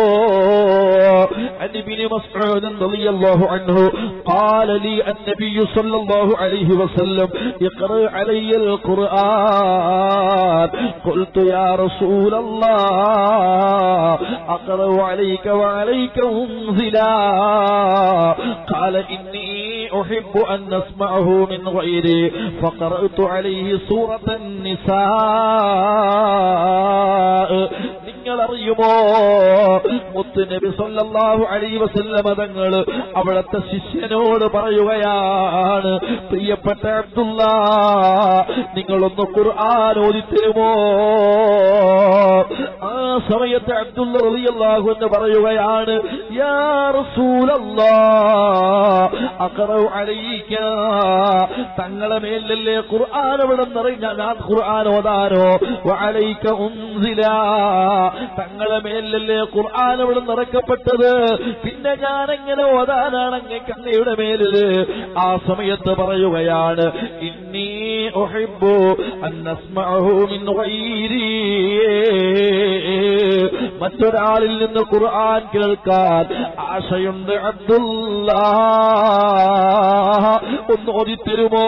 عن ابن مسعود رضي الله عنه قال لي النبي صلى الله عليه وسلم اقرأ علي القرآن قلت يا رسول الله أقرأ عليك وعليك أنزلا قال إني أحب أن نسمعه من غيري فقرأت عليه سورة النساء നിങ്ങൾ അറിയുമോ മുത്തുനബി സല്ലല്ലാഹു അലൈഹി വസല്ലമ തങ്ങൾ അവിടുത്തെ ശിഷ്യനോട് പറയുകയാണ് പ്രിയപ്പെട്ട അബ്ദുള്ള നിങ്ങളൊന്ന് ഖുർആൻ ഓതിത്തരുമോ ആ സമയത്ത് അബ്ദുള്ള റളിയല്ലാഹു എന്ന് പറയുകയാണ് യാ റസൂലല്ലാഹ് അഖറഉ അലൈക തങ്ങളെ മേലല്ലേ ഖുർആൻ അവിടെ നിറഞ്ഞ ഞാൻ ഖുർആൻ ഓതാനോ വഅലൈക ഉൻസില തങ്ങളെ മേലല്ലേ ഖുർആൻ അവിടെ നിറക്കപ്പെട്ടത് പിന്നെ ഞാൻ എങ്ങനെ ഓതാനാണ് അങ്ങ് കണ്ണയുടെ മേലില് ആ സമയത്ത് പറയുകയാണ് ഇന്നി ഉഹിബ്ബു അൻ നസ്മഅഹു മിൻ ഗൈരി മറ്റൊരാളിൽ നിന്ന് ഖുർആൻ കേൾക്കാൻ ആശയുണ്ട് അബ്ദുള്ള ഒന്ന് ഓതിത്തരുമോ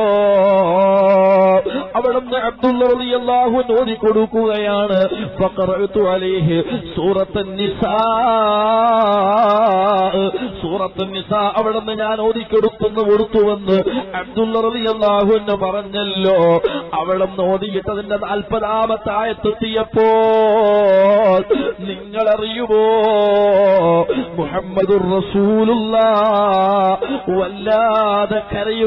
അവിടുന്ന് അബ്ദുള്ള റളിയല്ലാഹു അൻഹു ഓതി കൊടുക്കുകയാണ് ഫഖറഅതു അലൈഹി സൂറത്തുൻ നിസാ സൂറത്തുൻ നിസാ അവിടുന്ന് ഞാൻ ഓതി കൊടുത്തെന്ന് കൊടുത്തുവെന്ന് അബ്ദുള്ള റളിയല്ലാഹു അൻഹു പറഞ്ഞല്ലോ അവിടുന്ന് ഓതിയിട്ടതിന്റെ നാൽപ്പതാമത്തെ ആയത്തെത്തിയപ്പോൾ നിങ്ങളറിയുമോ മുഹമ്മദുർ റസൂലുള്ള വല്ലാതെ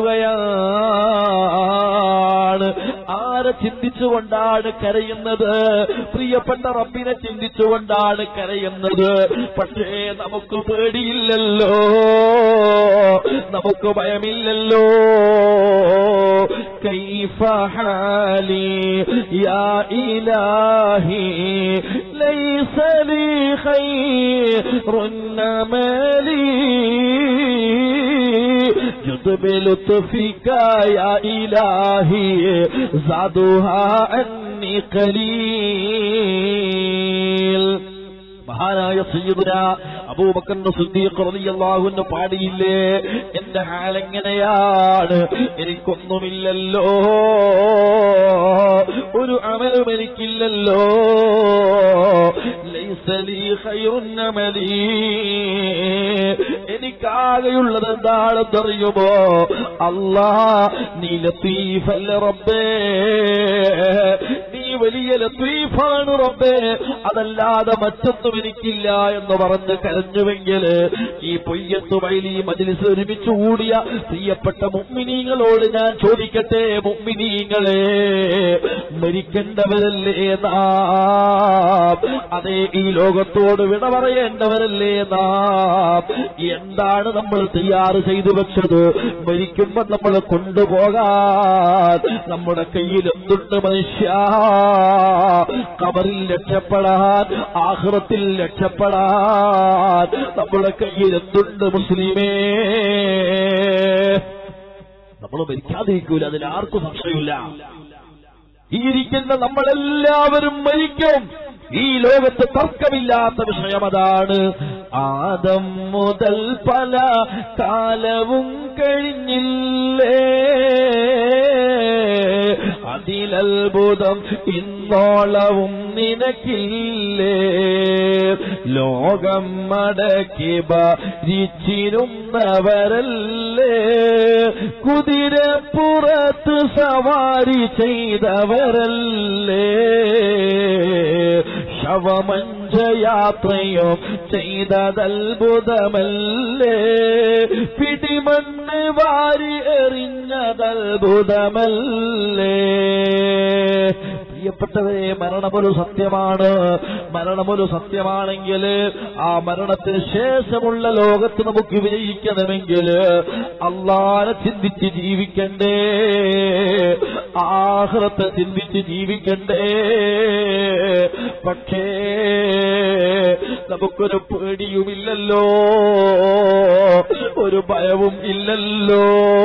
കരയുകയാണ് ആരെ ചിന്തിച്ചുകൊണ്ടാണ് കരയുന്നത് പ്രിയപ്പെട്ട റബ്ബിനെ ചിന്തിച്ചുകൊണ്ടാണ് കരയുന്നത് പക്ഷേ നമുക്ക് പേടിയില്ലല്ലോ നമുക്ക് ഭയമില്ലല്ലോ كيف حالي يا إلهي ليس لي خير مالي جد بلطفك يا إلهي زادها عني قليل മഹാനായ സയ്യിദുന അബൂബക്കർ സിദ്ദീഖ് റളിയല്ലാഹു അൻഹു പാടിയില്ലേ എന്റെ ഹാലെങ്ങനെയാണ് എനിക്കൊന്നുമില്ലല്ലോ ഒരു അമലും എനിക്കില്ലല്ലോ ലൈസ ലീ ഖൈറുൻ അമലി എനിക്കാകെയുള്ളത് എന്താണെന്നറിയുമോ അല്ലാ നീ ലത്തീഫല്ല റബ്ബേ നീ വലിയ ലത്തീഫാണ് റബ്ബേ അതല്ലാതെ മറ്റൊന്നും എനിക്കില്ല എന്ന് പറഞ്ഞ് കരഞ്ഞുവെങ്കിൽ ഈ പൊയ്യത്ത് വൈലി മജിലിസ് ഒരുമിച്ച് കൂടിയ പ്രിയപ്പെട്ട മുമ്മിനീങ്ങളോട് ഞാൻ ചോദിക്കട്ടെ മുമ്മിനീങ്ങളെ മരിക്കേണ്ടവരല്ലേ നാം അതേ ഈ ലോകത്തോട് വിട പറയേണ്ടവരല്ലേ നാം എന്താണ് നമ്മൾ തയ്യാറ് ചെയ്തു വെച്ചത് മരിക്കുമ്പോൾ നമ്മൾ കൊണ്ടുപോകാൻ നമ്മുടെ കയ്യിൽ എന്തുണ്ട് മനുഷ്യ കബറിൽ രക്ഷപ്പെടാൻ ആഹ്റത്തിൽ രക്ഷപ്പെടാൻ നമ്മുടെ കയ്യിൽ എന്തുണ്ട് മുസ്ലിമേ നമ്മൾ മരിക്കാതിരിക്കൂല അതിൽ ആർക്കും സംശയമില്ല ഈ ഇരിക്കുന്ന നമ്മളെല്ലാവരും മരിക്കും ഈ ലോകത്ത് തർക്കമില്ലാത്ത വിഷയം അതാണ് ആദം മുതൽ പല കാലവും കഴിഞ്ഞില്ലേ അതിലത്ഭുതം ഇന്നോളവും നിനക്കില്ലേ ലോകം മടക്കി ഭരിച്ചിരുന്നവരല്ലേ കുതിരപ്പുറത്ത് സവാരി ചെയ്തവരല്ലേ ശവമഞ്ചയാത്രയും ചെയ്തതത്ഭുതമല്ലേ പിടിമണ്ണ് വാരി എറിഞ്ഞതത്ഭുതമല്ലേ പ്രിയപ്പെട്ടവരെ മരണമൊരു സത്യമാണ് മരണമൊരു സത്യമാണെങ്കിൽ ആ മരണത്തിന് ശേഷമുള്ള ലോകത്ത് നമുക്ക് വിജയിക്കണമെങ്കിൽ അള്ളാനെ ചിന്തിച്ച് ജീവിക്കണ്ടേ ആഹ്റത്തെ ചിന്തിച്ച് ജീവിക്കണ്ടേ പക്ഷേ നമുക്കൊരു പേടിയുമില്ലല്ലോ ഒരു ഭയവും ഇല്ലല്ലോ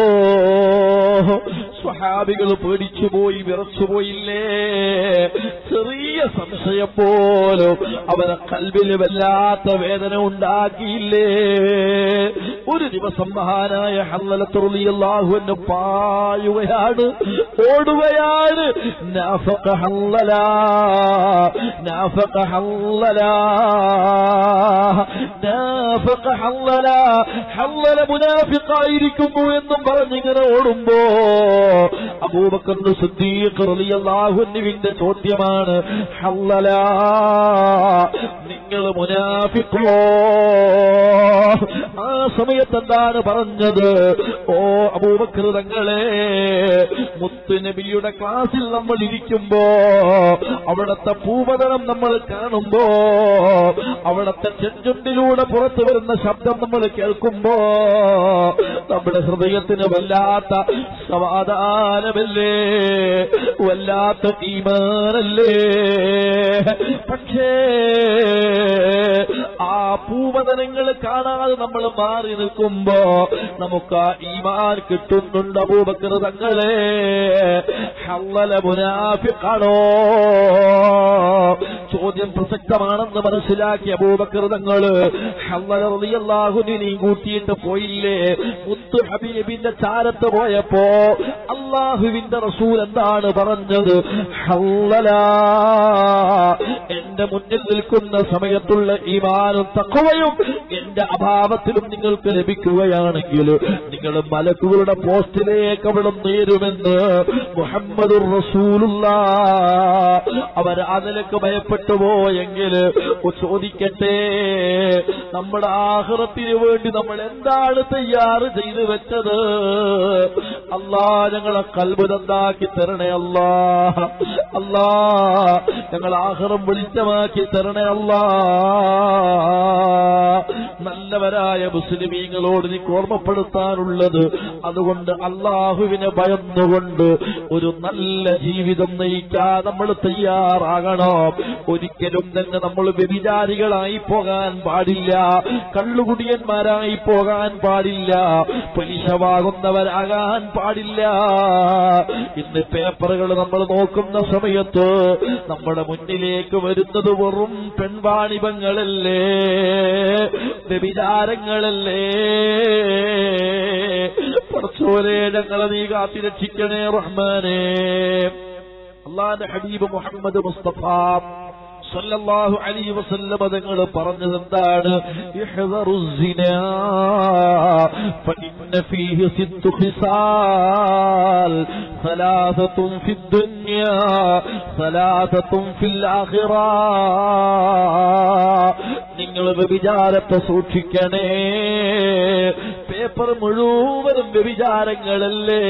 സ്വഹാബികൾ പേടിച്ചുപോയി വിറച്ചുപോയില്ലേ ചെറിയ സംശയം പോലും അവരെ കൽവിന് വല്ലാത്ത വേദന ഉണ്ടാക്കിയില്ലേ ഒരു ദിവസം മഹാനായ ഹല്ലലത്തുള്ളിയല്ലാഹുവിന് പായുകയാണ് ഓടുകയാണ് നാഫഖ ഹല്ലല നാഫഖ ഹല്ലല നാഫഖ ഹല്ലല ഹല്ലല മുനാഫിഖായിരിക്കുന്നു എന്നും പറഞ്ഞിങ്ങനെ ഓടുമ്പോ അബൂബക്കർ സിദ്ദീഖ് റളിയല്ലാഹുവിന്റെ ചോദ്യമാണ് ഹല്ലല നിങ്ങൾ മുനാഫിഖോ ആ സമയത്ത് എന്താണ് പറഞ്ഞത് ഓ അബൂബക്കർ തങ്ങളെ മുത്ത് നബിയുടെ ക്ലാസ്സിൽ നമ്മൾ ഇരിക്കുമ്പോ അവിടത്തെ പൂവതനം നമ്മൾ കാണുമ്പോ അവിടത്തെ ചെഞ്ചുണ്ടിലൂടെ പുറത്തു വരുന്ന ശബ്ദം നമ്മൾ കേൾക്കുമ്പോ നമ്മുടെ ഹൃദയത്തിന് വല്ലാത്ത സമാധാനമല്ലേ വല്ലാത്ത ഈമാനല്ലേ പക്ഷേ ആ പൂവതനങ്ങൾ കാണാതെ നമ്മൾ മാറി നിൽക്കുമ്പോ നമുക്ക് ആ ഈമാൻ കിട്ടുന്നുണ്ട് അബൂബക്കർ തങ്ങളെ ഹല്ലല മുനാഫിഖാണോ ചോദ്യം പ്രസക്തമാണെന്ന് മനസ്സിലാക്കി അബൂബക്കർ തങ്ങള് ഹല്ലല റളിയല്ലാഹുവിനെയും കൂട്ടിയിട്ട് പോയില്ലേ മുത്തു ഹബീബിന്റെ ചാരത്ത് പോയപ്പോ അള്ളാഹുവിന്റെ റസൂൽ എന്താണ് പറഞ്ഞത് ഹല്ലല എന്റെ മുന്നിൽ നിൽക്കുന്ന സമയത്തുള്ള ഈമാനും തക്കവയും എന്റെ അഭാവത്തിലും നിങ്ങൾക്ക് ലഭിക്കുകയാണെങ്കിൽ നിങ്ങൾ മലക്കുകളുടെ പോസ്റ്റിലേക്ക് അവിടെ നേരുമെന്ന് മുഹമ്മദ് റസൂലുള്ള അവർ അതിലേക്ക് ഭയപ്പെട്ടു പോയെങ്കിൽ ചോദിക്കട്ടെ നമ്മുടെ ആഹ്റത്തിന് വേണ്ടി നമ്മൾ എന്താണ് തയ്യാറ് ചെയ്തു വെച്ചത് അല്ലാ ഞങ്ങളെ കൽബ് നന്നാക്കി തരണേ അല്ലാ അല്ലാ ഞങ്ങൾ ആഹ്റം വെളിച്ചമാക്കി തരണേ അല്ലാ നല്ലവരായ മുസ്ലിമീങ്ങളോട് എനിക്ക് ഓർമ്മപ്പെടുത്താനുള്ളത് അതുകൊണ്ട് അള്ളാഹുവിനെ ഭയന്നുകൊണ്ട് ഒരു നല്ല ജീവിതം നയിക്കാൻ നമ്മൾ തയ്യാറാകണം ഒരിക്കലും തന്നെ നമ്മൾ വ്യഭിചാരികളായി പോകാൻ പാടില്ല കള്ളുകുടിയന്മാരായി പോകാൻ പാടില്ല പലിശ വാങ്ങുന്നവരാകാൻ പാടില്ല ഇന്ന് പേപ്പറുകൾ നമ്മൾ നോക്കുന്ന സമയത്ത് നമ്മുടെ മുന്നിലേക്ക് വരുന്നത് വെറും പെൺവാണിഭങ്ങളല്ലേ വ്യഭിചാരങ്ങളല്ലേ പറച്ചോരെ ഞങ്ങളെ നീ കാത്തിരക്ഷിക്കണേ റഹ്മാനെ അള്ളാന്റെ ഹബീബ് മുഹമ്മദ് മുസ്തഫ സല്ലല്ലാഹു അലൈഹി വസല്ലം തങ്ങൾ പറഞ്ഞത് എന്താണ് ഇഹ്ദറു സിനാ ഫഇന്ന ഫീഹി സിത്തു ഖിസാൽ ثلاثة في الدنيا ثلاثة في الآخرة നിങ്ങൾ വ്യഭിചാരത്തെ സൂക്ഷിക്കണേ പേപ്പർ മുഴുവനും വ്യഭിചാരങ്ങളല്ലേ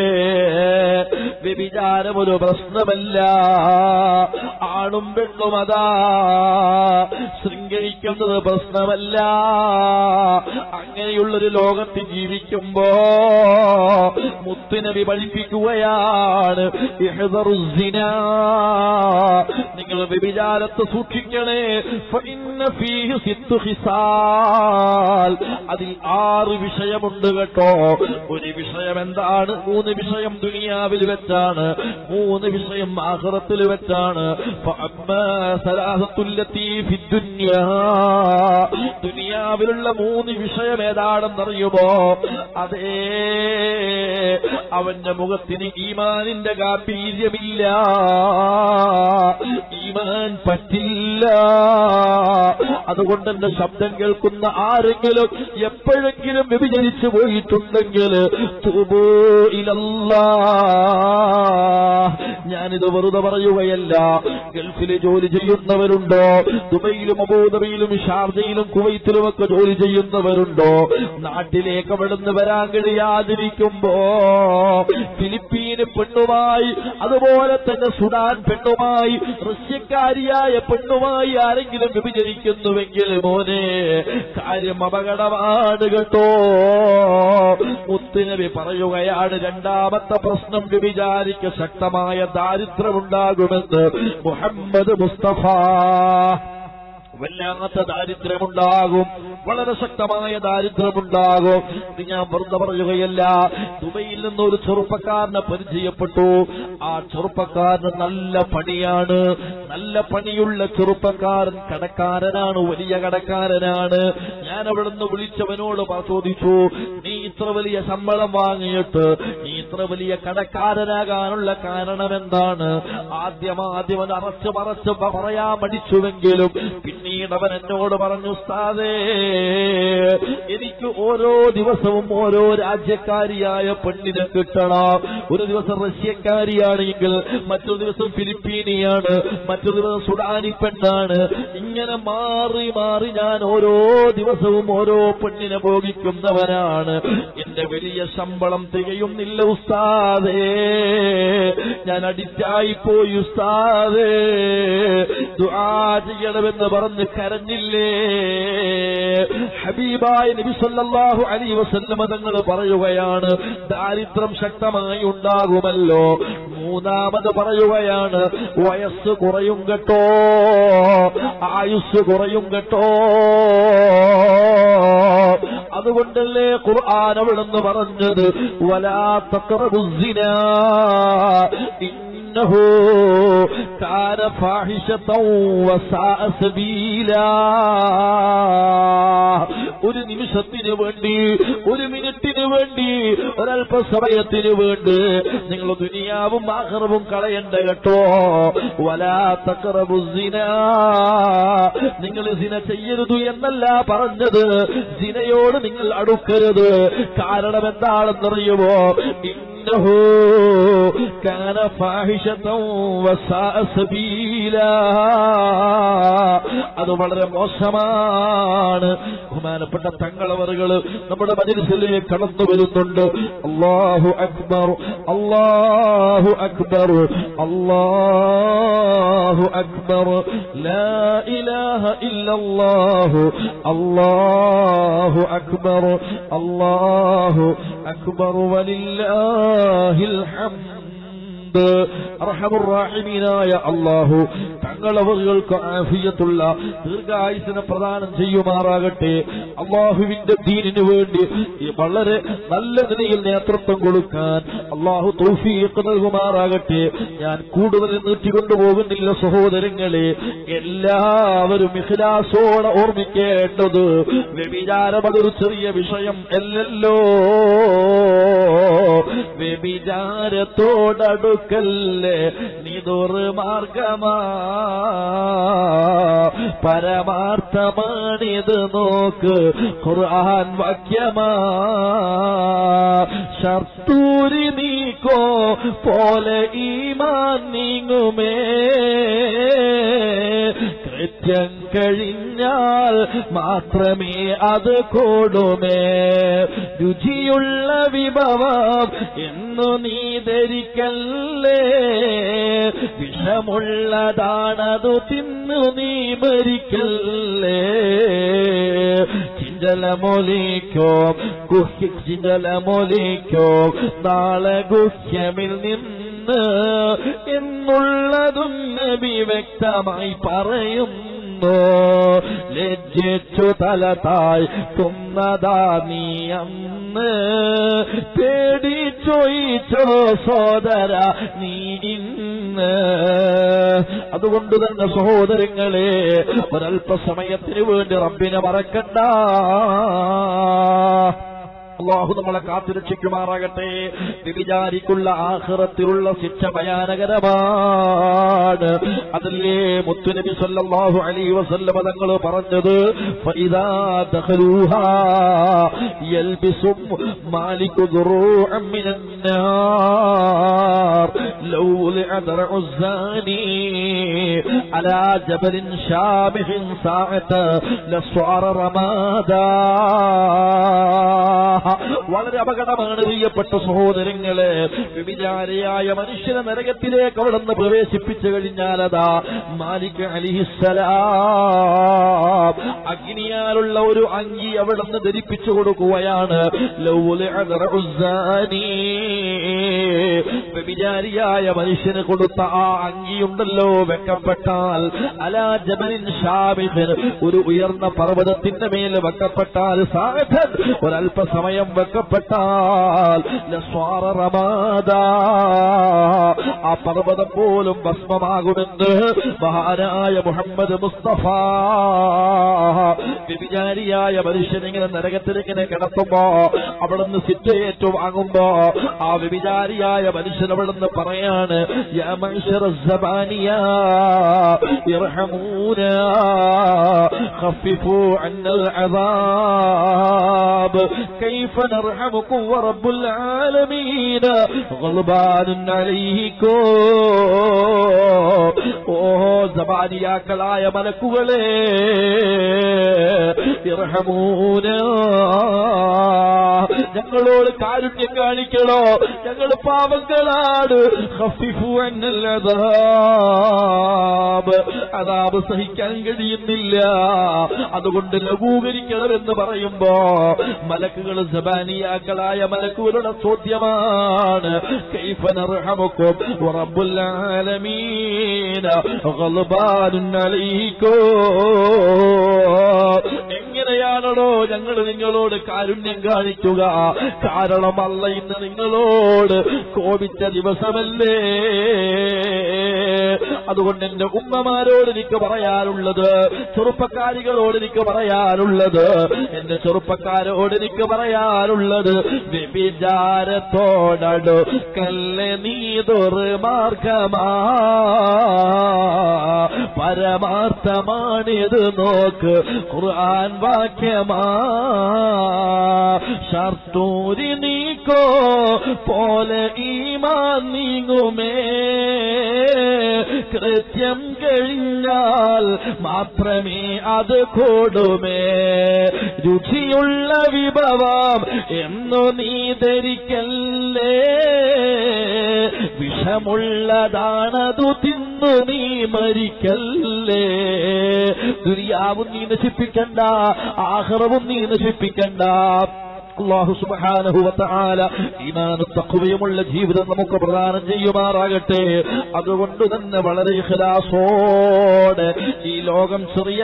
വ്യഭിചാരം ഒരു പ്രശ്നമല്ല ആണും പെണ്ണും അതാ ശൃംഗരിക്കുന്നത് പ്രശ്നമല്ല അങ്ങനെയുള്ളൊരു ലോകത്ത് ജീവിക്കുമ്പോ മുത്തുനബി പഠിപ്പിക്കുകയാണ് ഇഹ്ദറു സിനാ. നിങ്ങൾ വ്യഭിചാരത്തെ സൂക്ഷിക്കണേ ഫഇന്ന ഫീഹി സിത്തു ഖിസാൽ അതിൽ ആറ് വിഷയം വിഷയമുണ്ട് കേട്ടോ ഒരു വിഷയം എന്താണ് മൂന്ന് വിഷയം ദുനിയാവിൽ വെച്ചാണ് മൂന്ന് വിഷയം ആഹ്റത്തിൽ വെച്ചാണ് فأما ثلاثة التي في الدنيا. ദുനിയാവിലുള്ള മൂന്ന് വിഷയം ഏതാണെന്നറിയുമോ അതേ അവന്റെ മുഖത്തിന് ഈമാനിന്റെ ഗാംഭീര്യമില്ല ഈമാൻ പറ്റില്ല അതുകൊണ്ട് എന്റെ ശബ്ദം കേൾക്കുന്ന ആരെങ്കിലും എപ്പോഴെങ്കിലും വ്യഭിചരിച്ചു പോയിട്ടുണ്ടെങ്കിൽ തൂബൂ ഇലല്ലാ. ഞാനിത് വെറുതെ പറയുകയല്ല ഗൾഫിൽ ജോലി ചെയ്യുന്നവരുണ്ടോ ദുബൈയിലും അബൂദബിയിലും ഷാർജയിലും കുവൈത്തിലും ഒക്കെ ജോലി ചെയ്യുന്നവരുണ്ടോ നാട്ടിലേക്ക് അവിടുന്ന് വരാൻ കഴിയാതിരിക്കുമ്പോ ഫിലിപ്പീന് പെണ്ണുമായി അതുപോലെ തന്നെ സുഡാൻ പെണ്ണുമായി റഷ്യക്കാരിയായ പെണ്ണുമായി ആരെങ്കിലും വിഭജിക്കുന്നുവെങ്കിൽ മോനെ കാര്യം അപകടമാണ് കേട്ടോ മുത്തുനബി പറയുകയാണ് രണ്ടാമത്തെ പ്രശ്നം വ്യഭിചാരിക്ക് ശക്തമായ ദാരിദ്ര്യമുണ്ടാകുമെന്ന് മുഹമ്മദ് മുസ്തഫ വല്ലാത്ത ദാരിദ്ര്യമുണ്ടാകും വളരെ ശക്തമായ ദാരിദ്ര്യമുണ്ടാകും ഇത് ഞാൻ വെറുതെ പറയുകയല്ല ദുബൈയിൽ നിന്ന് ഒരു ചെറുപ്പക്കാരനെ പരിചയപ്പെട്ടു ആ ചെറുപ്പക്കാരന് നല്ല പണിയാണ് നല്ല പണിയുള്ള ചെറുപ്പക്കാരൻ കടക്കാരനാണ് വലിയ കടക്കാരനാണ് ഞാൻ അവിടുന്ന് വിളിച്ചവനോട് പ- ചോദിച്ചു നീ ഇത്ര വലിയ ശമ്പളം വാങ്ങിയിട്ട് നീ ഇത്ര വലിയ കടക്കാരനാകാനുള്ള കാരണം എന്താണ് ആദ്യം ആദ്യം അത് അറച്ച് മറച്ച് പ- പറയാൻ മടിച്ചുവെങ്കിലും പിന്നീട് അവൻ എന്നോട് പറഞ്ഞു ഉസ്താദേ എനിക്ക് ഓരോ ദിവസവും ഓരോ രാജ്യക്കാരിയായ പെണ്ണിനെ കിട്ടണം ഒരു ദിവസം റഷ്യക്കാരിയാണെങ്കിൽ മറ്റൊരു ദിവസം ഫിലിപ്പീനിയാണ് മറ്റൊരു ദിവസം സുഡാനി പെണ്ണാണ് ഇങ്ങനെ മാറി മാറി ഞാൻ ഓരോ ദിവസവും ഓരോ പെണ്ണിനെ ഭോഗിക്കുന്നവനാണ് എന്റെ വലിയ ശമ്പളം തികയുന്നില്ല ഉസ്താദേ ഞാൻ അഡിക്റ്റായി പോയി ഉസ്താദേ ദുആ ചെയ്യണമെന്ന് പറഞ്ഞ് കരഞ്ഞില്ലേ ഹബീബായ നബി സല്ലല്ലാഹു അലൈഹി വസല്ലമ തങ്ങൾ പറയുകയാണ് ദാരിദ്ര്യം ശക്തമായി ഉണ്ടാകുമല്ലോ മൂന്നാമത് പറയുകയാണ് വയസ്സ് കുറയും കേട്ടോ ആയുസ് കുറയും കേട്ടോ അതുകൊണ്ടല്ലേ ഖുർആൻ അവിടുന്ന് പറഞ്ഞത് വലാ തഖറബുസിന إنه كان فاحشة وساء سبيلا ഒരു നിമിഷത്തിന് വേണ്ടി ഒരു മിനിറ്റിന് വേണ്ടി ഒരല്പസമയത്തിന് വേണ്ടി നിങ്ങൾ ദുനിയാവും ആഹ്റവും കളയണ്ട കേട്ടോ വലാ തക്കറബുസിന നിങ്ങൾ സിന ചെയ്യരുത് എന്നല്ല പറഞ്ഞത് സിനയോട് നിങ്ങൾ അടുക്കരുത് കാരണം എന്താണെന്നറിയുമോ إنه كان فاحشة وساء سبيلا അത് വളരെ മോശമാണ് ബഹുമാനപ്പെട്ട തങ്ങളവറുകൾ നമ്മുടെ മജിലിസിലേക്ക് കടന്നു വരുന്നുണ്ട് അള്ളാഹു അക്ബർ അള്ളാഹു അക്ബർ അള്ളാഹു അക്ബർ ലാ ഇലാഹ ഇല്ലല്ലാഹു അള്ളാഹു അക്ബർ അള്ളാഹു അക്ബർ വലില്ലാഹിൽ ഹംദ് അർഹമുറാഹിമീനായ അള്ളാഹു തങ്ങളവർക്ക് ആഫിയത്തുള്ള ദീർഘായുസിനെ പ്രദാനം ചെയ്യുമാറാകട്ടെ അള്ളാഹുവിന്റെ ദീനിനു വേണ്ടി ഈ വളരെ നല്ല നിലയിൽ നേതൃത്വം കൊടുക്കാൻ അള്ളാഹു തൗഫീഖ് നൽകുമാറാകട്ടെ ഞാൻ കൂടുതൽ നീട്ടിക്കൊണ്ടുപോകുന്നില്ല സഹോദരങ്ങളെ എല്ലാവരും ഇഖ്ലാസോടെ ഓർമ്മിക്കേണ്ടത് വ്യഭിചാരം അതൊരു ചെറിയ വിഷയം അല്ലല്ലോ വ്യഭിചാരത്തോടടുക്കല്ലേ നീ ദുർമാർഗമാ പരമാർത്ഥമാണിത് നോക്ക് ഖുർആൻ വാക്യമാ ശർത്തൂരി നീക്കോ പോലെ ഈമാൻ നീങ്ങുമേ കൃത്യം കഴിഞ്ഞാൽ മാത്രമേ അത് കൂടുമേ രുചിയുള്ള വിഭവം എന്നു നീ ധരിക്കല്ലേ വിഷമുള്ളതാണതു തിന്നു നീ മരിക്കല്ലേ ചിന്തലമൊലിക്കോ ഗുഹ്യ ചിന്തലമൊലിക്കോ നാളെ ഗുഹ്യമിൽ നിന്ന് എന്നുള്ളതും നബി വ്യക്തമായി പറയുന്നു നിന്നു ലജ്ജിച്ചു തല തായ് തുന്നതാ നീ അന്ന് പേടിച്ചൊയിച്ചോ സോദര നീ ഇന്ന് അതുകൊണ്ട് തന്നെ സഹോദരങ്ങളെ ഒരല്പസമയത്തിന് വേണ്ടി റബ്ബിനെ മറക്കണ്ട അള്ളാഹു നമ്മളെ കാത്തുരക്ഷിക്കുമാറാകട്ടെ വിചാരിക്കുള്ള ആഹ്റത്തിലുള്ള ശിക്ഷ ഭയാനകരമാണ് അതല്ലേ മുത്തുനബി സല്ലല്ലാഹു അലൈഹി വസല്ലമ തങ്ങൾ പറഞ്ഞത് ഫഇദാ ദഖലൂഹാ യൽബിസു മാലികു ദുറൂഅൻ മിനൻ നാർ ലൗ ലഅദറഉ الزاني على جبل شامخ ساعة لصار رمادا വളരെ അപകടമാണ് പ്രിയപ്പെട്ട സഹോദരങ്ങളെ വിചാരിയായ മനുഷ്യനെ നരകത്തിലേക്ക് അവിടെ നിന്ന് പ്രവേശിപ്പിച്ചു കഴിഞ്ഞാൽ അതാ മാലിക് അലിഹിസലാം അഗ്നിയാലുള്ള ഒരു അങ്കി അവിടെ നിന്ന് ധരിപ്പിച്ചു കൊടുക്കുകയാണ് ലൗല അദറഉസ്സാനി. വ്യഭിചാരിയായ മനുഷ്യന് കൊടുത്ത ആ അങ്കിയുണ്ടല്ലോ വെക്കപ്പെട്ടാൽ അലാ ജബലിൻ ഷാബിഹൻ ഒരു ഉയർന്ന പർവ്വതത്തിന്റെ മേൽ വെക്കപ്പെട്ടാൽ സാധൻ ഒരല്പസമയം വെക്കപ്പെട്ടാൽ ലസ്വാറ റമാദാ. ആ പർവ്വതം പോലും ഭസ്മമാകുമെന്ന് മഹാനായ മുഹമ്മദ് മുസ്തഫ വ്യഭിചാരിയായ മനുഷ്യനിങ്ങനെ നരകത്തിലിങ്ങനെ കിടത്തുമ്പോ അവിടുന്ന് സിറ്റേറ്റ് വാങ്ങുമ്പോ ആ വ്യഭിചാരിയായ മനുഷ്യൻ അവിടുന്ന് പറയാണ് യാ മനുഷ്യർ ഇർഹമൂനാ خففوا عنا العذاب كيف نرحمكم ورب العالمين غضبان عليكم ഓ സബാനിയാക്കളായ മലക്കുകളെ ഇർഹമൂന ഞങ്ങളോട് കാരുണ്യം കാണിക്കണോ ഞങ്ങൾ പാവങ്ങളാണ് ഖഫിഫു അന്നൽ അദാബ് അതാബ് സഹിക്കാൻ കഴിയുന്നില്ല അതുകൊണ്ട് ലഘൂകരിക്കണമെന്ന് പറയുമ്പോ മലക്കുകൾ സബാനിയാക്കളായ മലക്കുകളുടെ ചോദ്യമാണ് കൈഫ നർഹമുക്കും റബ്ബുൽ ആലമീന ഗളബാനുൻ അലൈക്കും എങ്ങനെയാണോ ഞങ്ങൾ നിങ്ങളോട് കാരുണ്യം കാണിക്കുക കാരണം അല്ല ഇന്ന് നിങ്ങളോട് കോപിച്ച ദിവസമല്ലേ അതുകൊണ്ട് എന്റെ ഉമ്മമാരോട് എനിക്ക് പറയാനുള്ളത് ചെറുപ്പക്കാരികളോട് എനിക്ക് പറയാനുള്ളത് എന്റെ ചെറുപ്പക്കാരോട് എനിക്ക് പറയാനുള്ളത് വ്യഭിചാരത്തോടു കല്ലെ നീ ദുർമാർഗമാ പരമാർത്ഥമാണിത് നോക്ക് ഖുർആൻ വാക്യമാ ഷർത്തൂരി നീക്കോ പോലെ ഈമാൻ നീങ്ങുമേ കൃത്യം കഴിഞ്ഞാൽ മാത്രമേ അത് കൂടുമേ രുചിയുള്ള വിഭവം എന്നു നീ ധരിക്കല്ലേ വിഷമുള്ളതാണതു തിന്നു നീ മരിക്കല്ലേ ദുരിയാവും നീ നശിപ്പിക്കണ്ട ആഹ്റവും നീ നശിപ്പിക്കണ്ട അള്ളാഹു സുബ്ഹാനഹു വതആല ഈമാനും തഖ്വയുമുള്ള ജീവിതം നമുക്ക് പ്രദാനം ചെയ്യുമാറാകട്ടെ അതുകൊണ്ട് തന്നെ വളരെ ഇഖ്ലാസോടെ ഈ ലോകം ചെറിയ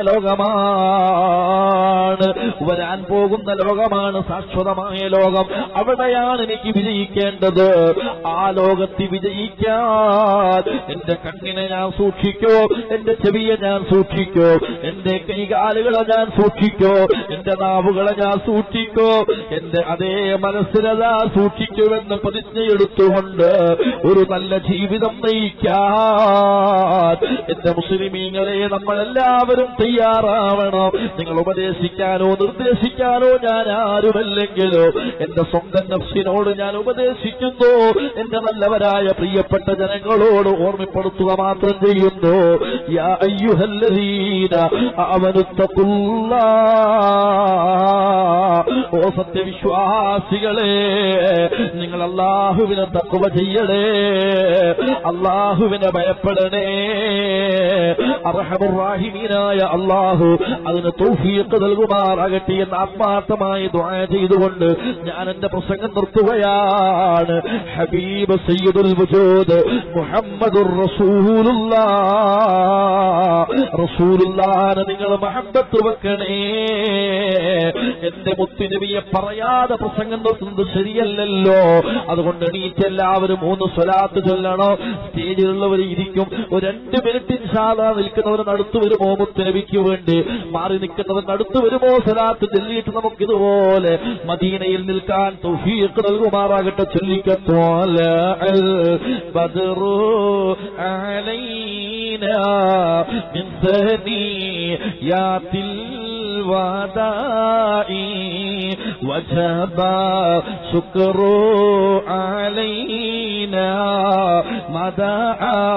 ലോകമാണ് വരാൻ പോകുന്ന ലോകമാണ് ശാശ്വതമായ ലോകം അവിടെയാണ് എനിക്ക് വിജയിക്കേണ്ടത് ആ ലോകത്ത് വിജയിക്കാൻ എന്റെ കണ്ണിനെ ഞാൻ സൂക്ഷിക്കോ എന്റെ ചെവിയെ ഞാൻ സൂക്ഷിക്കോ എന്റെ കൈകാലുകളെ ഞാൻ സൂക്ഷിക്കോ എന്റെ നാവുകളെ ഞാൻ സൂക്ഷിക്കോ എന്റെ അതേ മനസ്സിനതാ സൂക്ഷിക്കുമെന്ന് പ്രതിജ്ഞയെടുത്തുകൊണ്ട് ഒരു നല്ല ജീവിതം നയിക്കാൻ എന്റെ മുസ്ലിമീങ്ങളെ നമ്മളെല്ലാവരും തയ്യാറാവണം നിങ്ങൾ ഉപദേശിക്കാനോ നിർദ്ദേശിക്കാനോ ഞാൻ ആരുമല്ലെങ്കിലോ എന്റെ സ്വന്തം നഫ്സിനോട് ഞാൻ ഉപദേശിക്കുന്നു എന്റെ നല്ലവരായ പ്രിയപ്പെട്ട ജനങ്ങളോട് ഓർമ്മപ്പെടുത്തുക മാത്രം ചെയ്യുന്നു യാ അയ്യുഹല്ലദീന ഓ സത്യവിശ്വാസികളെ നിങ്ങൾ അള്ളാഹുവിനെ തക്കുവ ചെയ്യണേ അള്ളാഹുവിനെ ഭയപ്പെടണേ അർഹമുറാഹിമീനായ അള്ളാഹു അതിന് തൗഫീഖ് നൽകുമാറാകട്ടെ എന്ന് ആത്മാർത്ഥമായി ദുആ ചെയ്തുകൊണ്ട് ഞാൻ എന്റെ പ്രസംഗം നിർത്തുകയാണ് ഹബീബ് സയ്യിദുൽ വജൂദ് മുഹമ്മദുർ റസൂലുള്ളാഹ് റസൂലുള്ളാഹിനെ നിങ്ങൾ മഹബത്ത് വെക്കണേ എന്റെ മുത്തുനബിയെ പറയാതെ പ്രസംഗം നിർത്തുന്നത് ശരിയല്ലല്ലോ അതുകൊണ്ട് എണീറ്റ് എല്ലാവരും മൂന്ന് സ്വലാത്ത് ചൊല്ലണോ സ്റ്റേജിലുള്ളവർ ഇരിക്കും ഒരു രണ്ട് മിനിറ്റ് ഇൻഷാല്ല നിൽക്കുന്നവർ അടുത്ത് വരുമോ മുത്തുനബിക്ക് വേണ്ടി മാറി നിൽക്കുന്നവർ അടുത്ത് വരുമോ സ്വലാത്ത് ചൊല്ലിയിട്ട് നമുക്ക് ഇതുപോലെ മദീനയിൽ നിൽക്കാൻ തൗഫീഖ് നൽകുമാറാകട്ടെ ചൊല്ലിക്കത്തോല ബദറു علينا من ثنيات الوداع وجب شكر علينا مدعا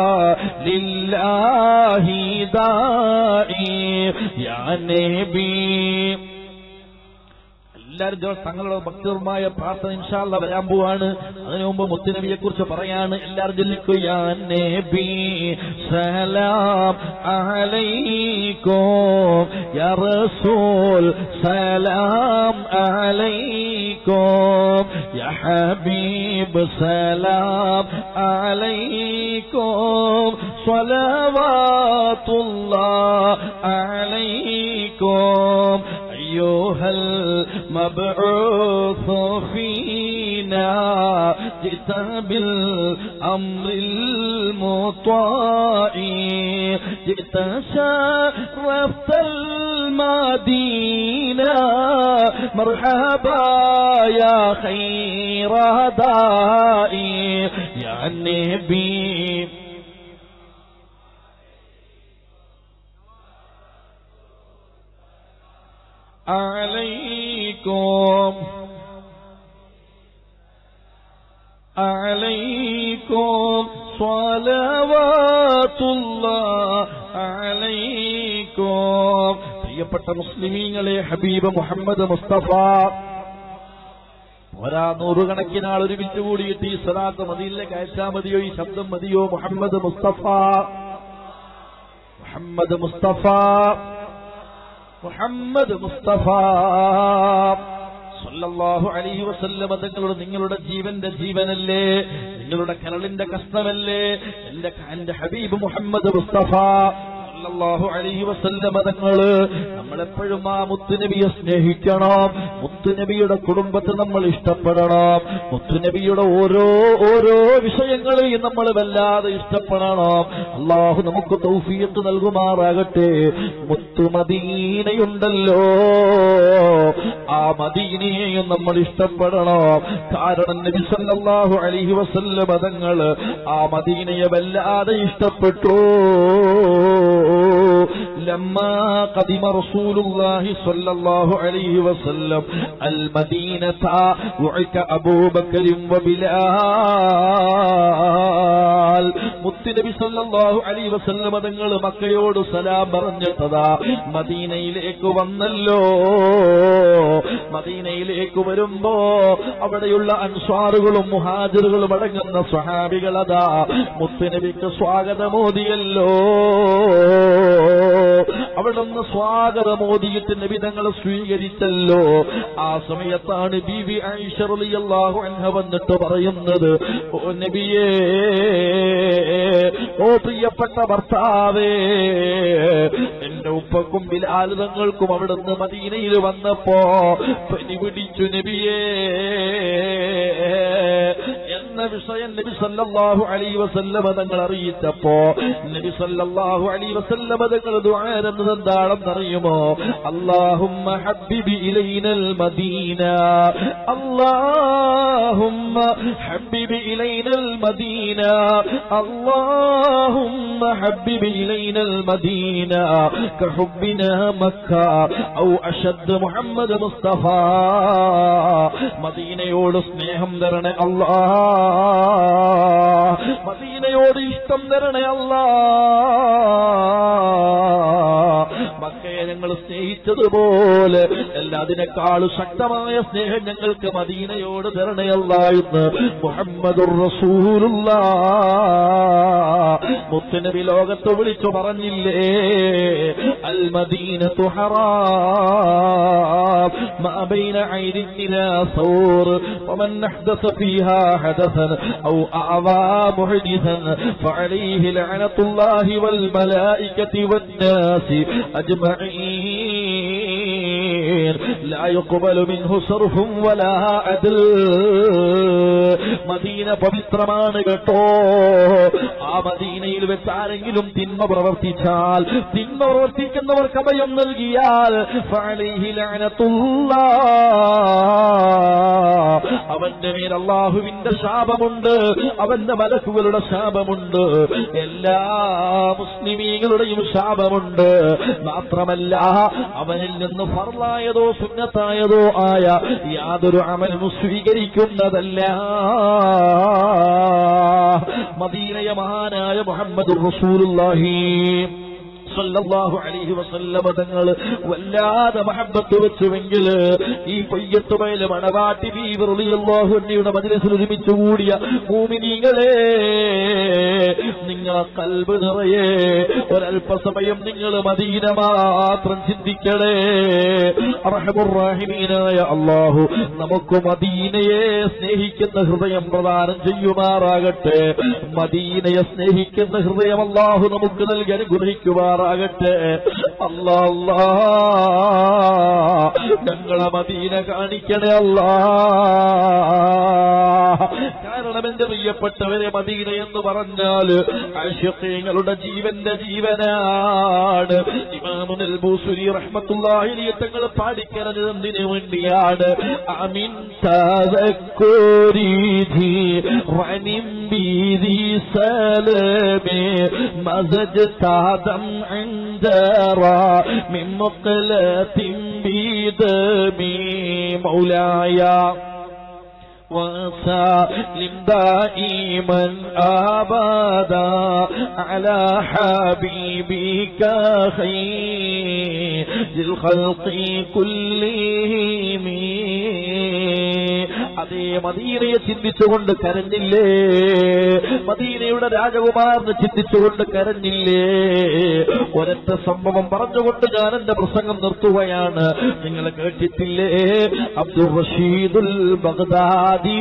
لله داعي يا نبي എല്ലാവരും ജോ- തങ്ങളുടെ ഭക്തരുമായ പ്രാർത്ഥന ഇൻഷാല്ല വരാൻ പോവാണ് അതിനു മുമ്പ് മുത്തുനബിയെ കുറിച്ച് പറയാണ് എല്ലാവരും ചൊല്ലിക്കുക നബി സലാം അലൈക്കും യാ റസൂൽ സലാം അലൈക്കും യാ ഹബീബ് സലാം അലൈക്കും സ്വലവാത്തുല്ലാഹ് അലൈക്കും أيها المبعوث فينا جئت بالأمر المطاع جئت شرفت المدينة مرحبا يا خير دائي يا نبي عليكم عليكم صلوات الله عليكم പ്രിയപ്പെട്ട മുസ്ലിമീങ്ങളെ ഹബീബ് മുഹമ്മദ് മുസ്തഫ ഒരാ നൂറുകണക്കിന് ആൾ ഒരുമിച്ച് കൂടിയിട്ട് ഈ സ്വലാത്ത് മതിയിലേക്ക് അയച്ചാ മതിയോ ഈ ശബ്ദം മതിയോ മുഹമ്മദ് മുസ്തഫ മുഹമ്മദ് മുസ്തഫ മുഹമ്മദ് മുസ്തഫ സല്ലല്ലാഹു അലൈഹി വസല്ലമ തങ്ങളുടെ നിങ്ങളുടെ ജീവന്റെ ജീവനല്ലേ നിങ്ങളുടെ കരളിന്റെ കഷ്ണമല്ലേ എന്റെ എന്റെ ഹബീബ് മുഹമ്മദ് മുസ്തഫ സല്ലല്ലാഹു അലൈഹി വസല്ലമ തങ്ങള് നമ്മളെപ്പോഴും ആ മുത്തുനബിയെ സ്നേഹിക്കണം മുത്തുനബിയുടെ കുടുംബത്തെ നമ്മൾ ഇഷ്ടപ്പെടണം മുത്തുനബിയുടെ ഓരോ ഓരോ വിഷയങ്ങളെയും നമ്മൾ വല്ലാതെ ഇഷ്ടപ്പെടണം അള്ളാഹു നമുക്ക് തൗഫീഖ് നൽകുമാറാകട്ടെ മുത്തുമദീനയുണ്ടല്ലോ ആ മദീനയെയും നമ്മൾ ഇഷ്ടപ്പെടണം കാരണം നബി സല്ലല്ലാഹു അലൈഹി വസല്ലം തങ്ങൾ ആ മദീനയെ വല്ലാതെ ഇഷ്ടപ്പെട്ടു لما قدم رسول الله صلى الله عليه وسلم المدينة وعك أبو بكر وبلال മുത്തുനബി സല്ലല്ലാഹു അലൈഹി വസല്ലമ തങ്ങൾ മക്കയോട് സലാം പറഞ്ഞിട്ടതാ മദീനയിലേക്ക് വന്നല്ലോ മദീനയിലേക്ക് വരുമ്പോ അവിടെയുള്ള അൻസ്വാറുകളും മുഹാജിറുകളും അടങ്ങുന്ന സ്വഹാബികളതാ മുത്തുനബിക്ക് സ്വാഗതമോദിയല്ലോ അവിടുന്ന് സ്വാഗതമോദിയിട്ട് നബി തങ്ങളെ സ്വീകരിച്ചല്ലോ ആ സമയത്താണ് ബീവി ഐഷറിയാഹു അൻഹ വന്നിട്ട് പറയുന്നത് ഓ നബിയേ ഓ പ്രിയപ്പെട്ട ഭർത്താവേ എന്റെ ഉപ്പക്കും ബിലാലിതങ്ങൾക്കും അവിടുന്ന് മദീനയിൽ വന്നപ്പോ പനി പിടിച്ചു നബിയേ എന്ന വിഷയം നബി സല്ലല്ലാഹു അലൈഹി വസല്ലമ തങ്ങൾ അറിയിച്ചപ്പോ നബി സല്ലല്ലാഹു അലൈഹി വസല്ലമ തങ്ങൾ ദുആരെന്നത് എന്താണെന്നറിയുമോ അല്ലാഹുമ്മ ഹബ്ബിബി ഇലൈനൽ മദീന അല്ലാഹുമ്മ ഹബ്ബിബി ഇലൈനൽ മദീന اللهم حبب إلينا المدينة كحبنا مكة أو أشد محمد مصطفى മദീനയോട് സ്നേഹം തരണേ അല്ലാ മദീനയോട് ഇഷ്ടം തരണേ അല്ലാ മക്കയെ ഞങ്ങൾ സ്നേഹിച്ചു സ്നേഹിച്ചതുപോലെ എല്ലാതിനേക്കാളും ശക്തമായ സ്നേഹം ഞങ്ങൾക്ക് മദീനയോട് തരണയല്ല എന്ന് മുഹമ്മദുർ റസൂലുള്ള മുത്തുനബി ലോകത്ത് വിളിച്ചു പറഞ്ഞില്ലേ അൽ മദീനത്തു ഹറാം ما بين عين إلى ثور ومن أحدث فيها حدثا أو أعضى محدثا فعليه لعنة الله والملائكة والناس أجمعين لا يقبل منه صرف ولا عدل മദീന പവിത്രമാണ് കേട്ടോ ആ മദീനയിൽ വെച്ച് ആരെങ്കിലും തിന്മ പ്രവർത്തിച്ചാൽ തിന്മ പ്രവർത്തിക്കുന്നവർക്ക് അഭയം നൽകിയാൽ ഫഅലൈഹി ലഅനത്തുല്ലാ. അവന്റെ മേൽ അള്ളാഹുവിന്റെ ശാപമുണ്ട് അവന്റെ മലക്കുകളുടെ ശാപമുണ്ട് എല്ലാ മുസ്ലിമീങ്ങളുടെയും ശാപമുണ്ട് മാത്രമല്ല അവനിൽ നിന്ന് ഫർലായതോ സുന്നത്തായതോ ആയ യാതൊരു അമലും സ്വീകരിക്കുന്നതല്ല മദീനയ മഹാനായ മുഹമ്മദ് റസൂലുള്ളാഹി സല്ലല്ലാഹു അലൈഹി വസല്ലമ തങ്ങൾ വല്ലാതെ മഹബത്ത് വെച്ചുവെങ്കിൽ ഈ കൊയ്യത്തുമേലെ മണവാട്ടി റളിയല്ലാഹു അൻഹയുടെ മജ്ലിസിൽ ഒരുമിച്ച് കൂടിയ മൂമിനീങ്ങളെ നിങ്ങളെ കൽബ് നിറയെ ഒരല്പസമയം നിങ്ങൾ മദീന മാത്രം ചിന്തിക്കണേ അർഹമുറാഹിമീനായ അള്ളാഹു നമുക്ക് മദീനയെ സ്നേഹിക്കുന്ന ഹൃദയം പ്രദാനം ചെയ്യുമാറാകട്ടെ മദീനയെ സ്നേഹിക്കുന്ന ഹൃദയം അള്ളാഹു നമുക്ക് നൽകി അനുഗ്രഹിക്കുമാറാകട്ടെ അല്ലാ അല്ലാ ഞങ്ങളെ മദീന കാണിക്കണേ അല്ലാ കാരണം എന്റെ പ്രിയപ്പെട്ടവരെ മദീന എന്ന് പറഞ്ഞാൽ ആശയങ്ങളുടെ ജീവന്റെ ജീവനാണ് ഇമാമുൽ ബൂസുരി റഹ്മത്തുള്ളാഹി തങ്ങൾ പാടിക്കണത് എന്തിനു വേണ്ടിയാണ് അമിൻ തദക്കുരീധി റനിം ബീദി സലമേ മസജ് താദം عندرا من مقلة بيدمي مولاي وسلم دائما أبدا على حبيبك خير الخلق كلهم അതേ മദീനയെ ചിന്തിച്ചുകൊണ്ട് കരഞ്ഞില്ലേ മദീനയുടെ രാജകുമാരനെ ചിന്തിച്ചുകൊണ്ട് കരഞ്ഞില്ലേ ഒരൊറ്റ സംഭവം പറഞ്ഞുകൊണ്ട് ഞാൻ എന്റെ പ്രസംഗം നിർത്തുകയാണ് നിങ്ങൾ കേട്ടിട്ടില്ലേ അബ്ദുൾ റഷീദുൽ ബഗ്ദാദി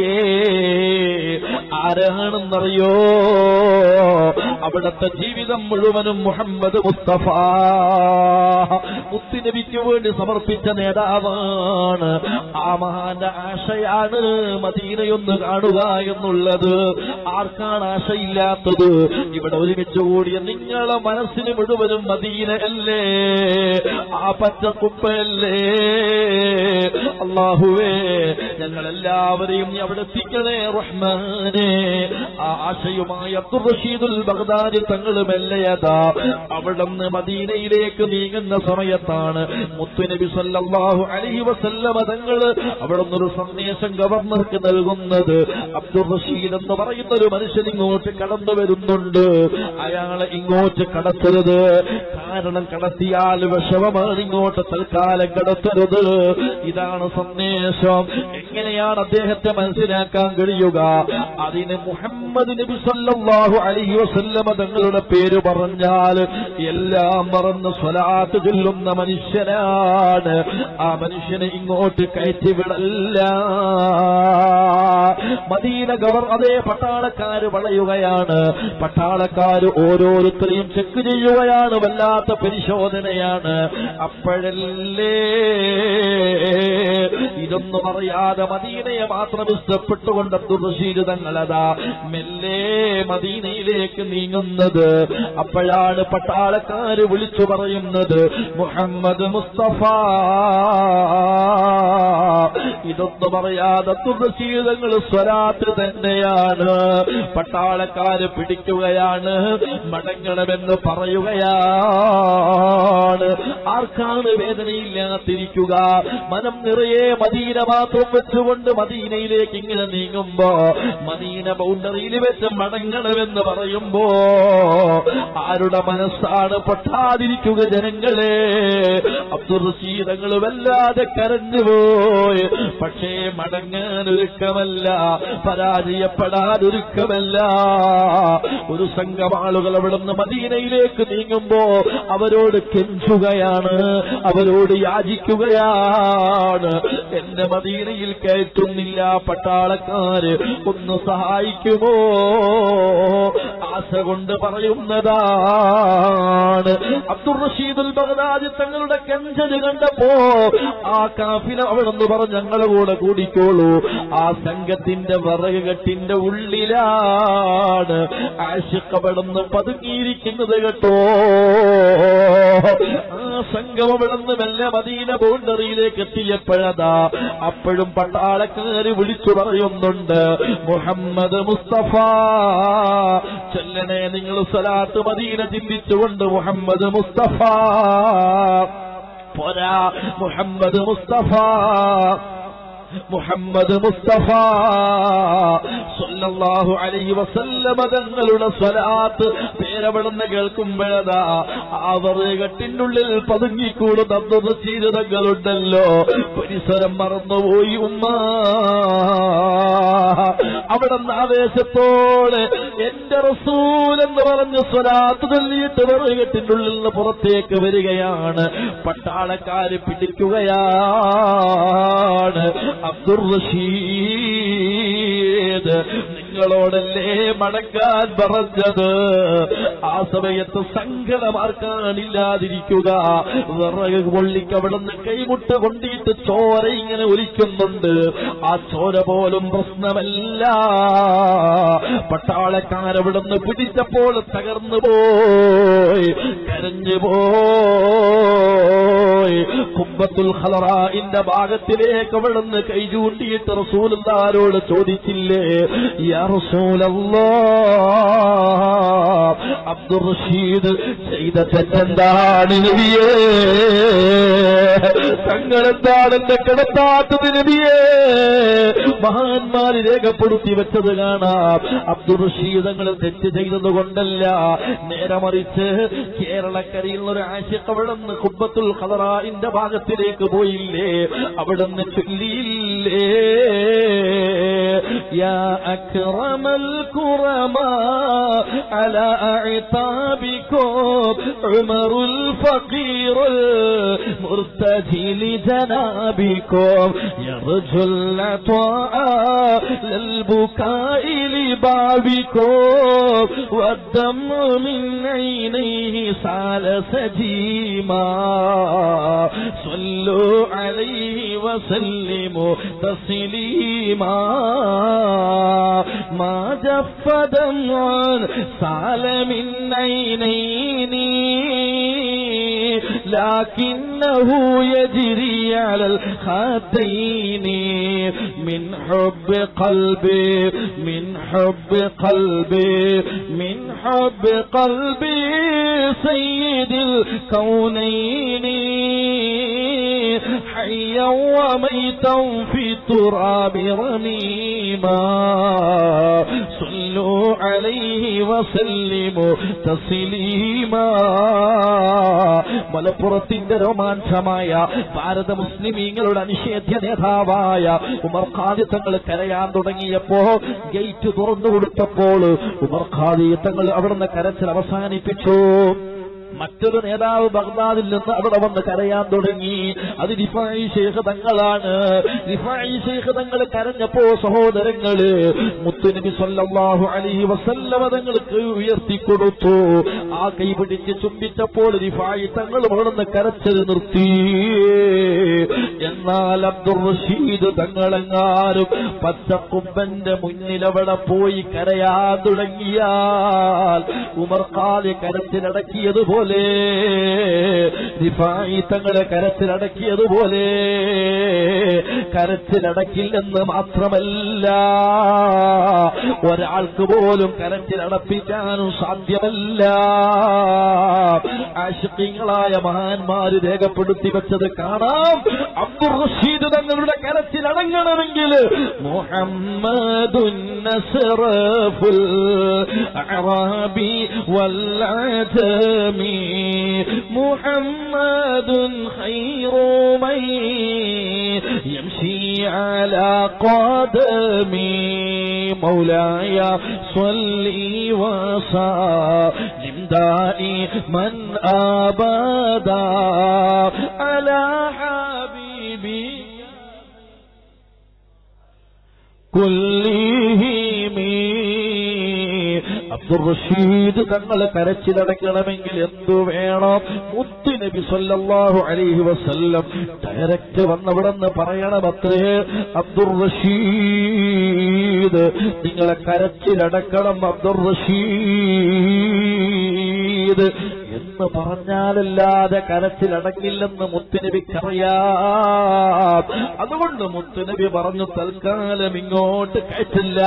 ആരാണെന്നറിയോ അവിടുത്തെ ജീവിതം മുഴുവനും മുഹമ്മദ് മുസ്തഫ മുത്തുനബിക്ക് വേണ്ടി സമർപ്പിച്ച നേതാവാണ് ആ മഹാന്റെ ആശയാണ് മദീനയൊന്ന് കാണുക എന്നുള്ളത് ആർക്കാണ് ആശയില്ലാത്തത് ഇവിടെ ഒരുമിച്ച് കൂടിയ നിങ്ങളെ മനസ്സിന് മുഴുവനും മദീന അല്ലേ ആ പച്ചക്കുപ്പയല്ലേ അള്ളാഹുവേ ഞങ്ങളെല്ലാവരെയും നീ അവിടെ എത്തിക്കണേ റഹ്മാനെ ആ ആശയുമായി അബ്ദുൾ റഷീദുൽ ബഗ്ദാദി തങ്ങൾ മെല്ലയതാ അവിടെ നിന്ന് മദീനയിലേക്ക് നീങ്ങുന്ന സമയത്താണ് മുത്തുനബി സല്ലല്ലാഹു അലൈഹി വസല്ലമ തങ്ങൾ അവിടെ നിന്നൊരു സന്ദേശം ഗവർണർക്ക് നൽകുന്നത് അബ്ദുൾ റഷീദ് എന്ന് പറയുന്ന ഒരു മനുഷ്യൻ ഇങ്ങോട്ട് കടന്നു വരുന്നുണ്ട് അയാളെ ഇങ്ങോട്ട് കടത്തരുത് കാരണം കടത്തിയാൽ വിഷമമാണ് ഇങ്ങോട്ട് തൽക്കാലം കടത്തരുത് ഇതാണ് സന്ദേശം എങ്ങനെയാണ് അദ്ദേഹത്തെ മനസ്സിലാക്കാൻ കഴിയുക അതിന് മുഹമ്മദ് നബി സല്ലല്ലാഹു അലൈഹി വസല്ലമ തങ്ങളുടെ പേര് പറഞ്ഞാൽ എല്ലാം മറന്ന് സ്വലാത്ത് ചൊല്ലുന്ന മനുഷ്യനാണ് ആ മനുഷ്യനെ ഇങ്ങോട്ട് കയറ്റിവിടല്ല മദീന ഗവർ അതേ പട്ടാളക്കാര് വളയുകയാണ് പട്ടാളക്കാര് ഓരോരുത്തരെയും ചെക്ക് ചെയ്യുകയാണ് വല്ലാത്ത പരിശോധനയാണ് അപ്പോഴല്ലേ ഇതൊന്നും അറിയാതെ മദീനയെ മാത്രം ഇഷ്ടപ്പെട്ടുകൊണ്ട് അബ്ദുൾ റഷീദ് തങ്ങളതാ മെല്ലെ മദീനയിലേക്ക് നീങ്ങുന്നത് അപ്പോഴാണ് പട്ടാളക്കാര് വിളിച്ചു പറയുന്നത് മുഹമ്മദ് മുസ്തഫ ഇതൊന്നും അറിയാതെ അബ്ദുൾ റഷീദ് തങ്ങൾ സ്വരാത്ത് തന്നെയാണ് പട്ടാളക്കാര് പിടിക്കുകയാണ് മടങ്ങണമെന്ന് പറയുകയാണ് ആർക്കാ ആർക്കാണ് വേദനയില്ലാത്തിരിക്കുക മനം നിറയെ മദീന മാത്രം വെച്ചുകൊണ്ട് മദീനയിലേക്ക് ഇങ്ങനെ നീങ്ങുമ്പോ മദീന ബൗണ്ടറിയിൽ വെച്ച് മടങ്ങണമെന്ന് പറയുമ്പോ ആരുടെ മനസ്സാണ് പൊട്ടാതിരിക്കുക ജനങ്ങളെ അബ്ദുൾ റഷീദങ്ങൾ വല്ലാതെ കരഞ്ഞുപോയി പക്ഷേ മടങ്ങാൻ ഒരുക്കമല്ല പരാജയപ്പെടാൻ ഒരുക്കമല്ല ഒരു സംഘം ആളുകൾ അവിടുന്ന് മദീനയിലേക്ക് നീങ്ങുമ്പോ അവരോട് കെഞ്ചുകയാണ് അവരോട് യാചിക്കുകയാണ് എന്റെ മദീനയിൽ കയറ്റുന്നില്ല പട്ടാളക്കാര് ഒന്ന് സഹായിക്കുമോ ആശ കൊണ്ട് പറയുന്നതാണ് അബ്ദുൾ റഷീദുൽ ബഗ്ദാദി തങ്ങളുടെ കെഞ്ചല് കണ്ടപ്പോ ആ കാഫില അവിടെന്ന് പറഞ്ഞ് ഞങ്ങളെ കൂടെ കൂടിക്കോളൂ ആ സംഘത്തിന്റെ വിറക് കെട്ടിന്റെ ഉള്ളിലാണ് ആഷിഖ് അവിടുന്ന് പതുങ്ങിയിരിക്കുന്നത് കേട്ടോ ആ സംഘം അവിടുന്ന് മെല്ലെ മദീന ബൗണ്ടറിയിലേക്ക് എത്തിയപ്പോഴതാ അപ്പോഴും പട്ടാളക്കാര് വിളിച്ചു പറയുന്നുണ്ട് മുഹമ്മദ് മുസ്തഫ ചൊല്ലണേ നിങ്ങൾ സ്വലാത്ത് മദീന ചിന്തിച്ചുകൊണ്ട് മുഹമ്മദ് മുസ്തഫ പോരാ മുഹമ്മദ് മുസ്തഫ മുഹമ്മദ് മുസ്തഫ സല്ലല്ലാഹു അലൈഹി വസല്ലമ തങ്ങളുടെ സ്വലാത്ത് പേരവിടുന്ന് കേൾക്കുമ്പോഴതാ ആവറുകെട്ടിന്റെ ഉള്ളിൽ പതുങ്ങിക്കൂടുന്ന അബ്ദുൽ റഷീദ് തങ്ങളുണ്ടല്ലോ പരിസരം മറന്നുപോയി ഉമ്മ അവിടുന്ന് ആവേശത്തോടെ എന്റെ റസൂൽ എന്ന് പറഞ്ഞ് സ്വലാത്ത് തള്ളിയിട്ട് വെറുകെട്ടിന്റെ ഉള്ളിൽ നിന്ന് പുറത്തേക്ക് വരികയാണ് പട്ടാളക്കാര് പിടിക്കുകയാണ് അബ്ദുർ റഷീദ് നിങ്ങളോടല്ലേ മടങ്ങാൻ പറഞ്ഞത് ആ സമയത്ത് സങ്കടമാർക്കാണില്ലാതിരിക്കുക വിറക് പൊള്ളിക്ക് അവിടുന്ന് കൈമുട്ട് കൊണ്ടിട്ട് ചോര ഇങ്ങനെ ഒലിക്കുന്നുണ്ട് ആ ചോര പോലും പ്രശ്നമല്ല പട്ടാളക്കാരവിടുന്ന് പിടിച്ചപ്പോൾ തകർന്നു പോയി കരഞ്ഞു പോയി കുമ്പത്തുൽ ഖലറായിന്റെ ഭാഗത്തിലേക്ക് അവിടുന്ന് കൈ ചൂണ്ടിയിട്ട് റസൂലുള്ളാരോട് ചോദിച്ചില്ലേ യാ റസൂലല്ലാ അബ്ദുർ റഷീദ് ചെയ്ത തെറ്റെന്താണ് നബിയേ തങ്ങളെന്താണ് എന്റെ കിടത്താത്തത് നബിയേ മഹാന്മാര് രേഖപ്പെടുത്തി വെച്ചത് കാണാം അബ്ദുർ റഷീദ് തങ്ങൾ തെറ്റ് ചെയ്തത് കൊണ്ടല്ല നേരെ മറിച്ച് കേരളക്കരയിൽ ഒരു ആശിക്ക് അവിടെ നിന്ന് കുബത്തുൽ ഖദറായിന്റെ ഭാഗത്തിലേക്ക് പോയില്ലേ അവിടുന്ന് ചൊല്ലിയില്ലേ يا أكرم الكرماء على أعتابكم عمر الفقير المرتدي لجنابكم يرجو العطاء للبكاء لبابكم والدمع من عينيه سال سجيما صلوا عليه وسلموا تسليما ما جف دمع سال من عينيني لكنه يجري على الخدين من حب قلبي من حب قلبي من حب قلبي سيد الكونين حيا وميتا في التراب رميما صلوا عليه وسلموا تسليما മലപ്പുറത്തിന്റെ രോമാഞ്ചമായ ഭാരത മുസ്ലിമീങ്ങളുടെ അനിഷേധ്യ നേതാവായ ഉമർ ഖാദി തങ്ങൾ കരയാൻ തുടങ്ങിയപ്പോ ഗേറ്റ് തുറന്നു കൊടുത്തപ്പോൾ ഉമർ ഖാദി തങ്ങൾ അവിടുന്ന് കരച്ചിൽ അവസാനിപ്പിച്ചു മറ്റൊരു നേതാവ് ബഗ്ദാദിൽ നിന്ന് അവിടെ വന്ന് കരയാൻ തുടങ്ങി അത് റിഫായി ശേഖ തങ്ങളാണ് റിഫായി ശേഖ തങ്ങൾ കരഞ്ഞപ്പോ സഹോദരങ്ങള് മുത്തുനബി സല്ലല്ലാഹു അലൈഹി വസല്ലമ തങ്ങൾക്ക് ഉയർത്തിക്കൊടുത്തു ആ കൈ പിടിച്ച് ചുംബിച്ചപ്പോൾ റിഫായി തങ്ങൾ അവിടുന്ന് കരച്ചത് നിർത്തി എന്നാൽ അബ്ദുൾ റഷീദ് തങ്ങളെങ്ങാനും പച്ചക്കുമ്പന്റെ മുന്നിൽ അവിടെ പോയി കരയാൻ തുടങ്ങിയാൽ ഉമർ ഖാദി കരച്ചിലടക്കിയതുപോലെ റിഫായി തങ്ങളെ കരത്തിലടക്കിയതുപോലെ കരത്തിലടക്കില്ലെന്ന് മാത്രമല്ല ഒരാൾക്ക് പോലും കരത്തിലടപ്പിക്കാനും സാധ്യമല്ല ആശിക്കങ്ങളായ മഹാന്മാര് രേഖപ്പെടുത്തി വെച്ചത് കാണാം അബ്ദുൾ റഷീദ് തങ്ങളുടെ കരത്തിലടങ്ങണമെങ്കിൽ മുഹമ്മദുൻ നസ്റഫുൽ അറാബി والعجمي محمد خير من يمشي على قدمي مولاي صلي وسلم دائما ابدا على حبيبي കുല്ലിഹിമീ അബ്ദുൾ റഷീദ് തങ്ങൾ കരച്ചിലടക്കണമെങ്കിൽ എന്തു വേണം മുത്തു നബി സല്ലല്ലാഹു അലൈഹി വസല്ലം ഡയറക്റ്റ് വന്നവിടെന്ന് പറയണമത്രേ അബ്ദുൾ റഷീദ് നിങ്ങളെ കരച്ചിലടക്കണം അബ്ദുൾ റഷീദ് എന്ന് പറഞ്ഞാലല്ലാതെ കരച്ചിലടങ്ങില്ലെന്ന് മുത്തുനബിക്കറിയാം അതുകൊണ്ട് മുത്തുനബി പറഞ്ഞു തൽക്കാലം ഇങ്ങോട്ട് കയറ്റില്ല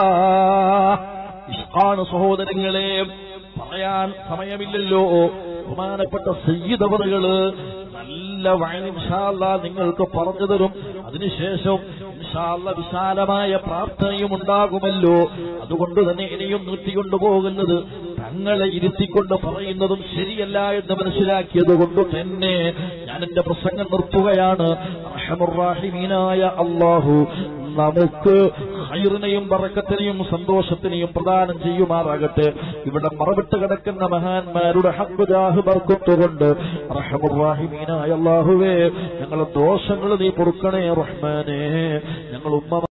ഇഷ്ടാണ് സഹോദരങ്ങളെ പറയാൻ സമയമില്ലല്ലോ ബഹുമാനപ്പെട്ട സയ്യിദവറുകള് നല്ല വയൻ ഇൻഷാല്ല നിങ്ങൾക്ക് പറഞ്ഞു തരും അതിനുശേഷം ഇൻഷാല്ല വിശാലമായ പ്രാർത്ഥനയും ഉണ്ടാകുമല്ലോ അതുകൊണ്ട് തന്നെ ഇനിയും നിർത്തിക്കൊണ്ടുപോകുന്നത് തങ്ങളെ ഇരുത്തിക്കൊണ്ട് പറയുന്നതും ശരിയല്ല എന്ന് മനസ്സിലാക്കിയത് കൊണ്ട് തന്നെ ഞാൻ എന്റെ പ്രസംഗം നിർത്തുകയാണ് റഹമുറാഹിമീനായ അള്ളാഹു നമുക്ക് ഹൈറിനെയും ബറക്കത്തിനെയും സന്തോഷത്തിനെയും പ്രദാനം ചെയ്യുമാറാകട്ടെ ഇവിടെ മറവിട്ട് കിടക്കുന്ന മഹാന്മാരുടെ ഹക്കുജാഹ് ബർക്കത്തുകൊണ്ട് റഹമുറാഹിമീനായ അള്ളാഹുവേ ഞങ്ങളെ ദോഷങ്ങൾ നീ പൊറുക്കണേ റഹ്മാനെ ഞങ്ങൾ ഉമ്മ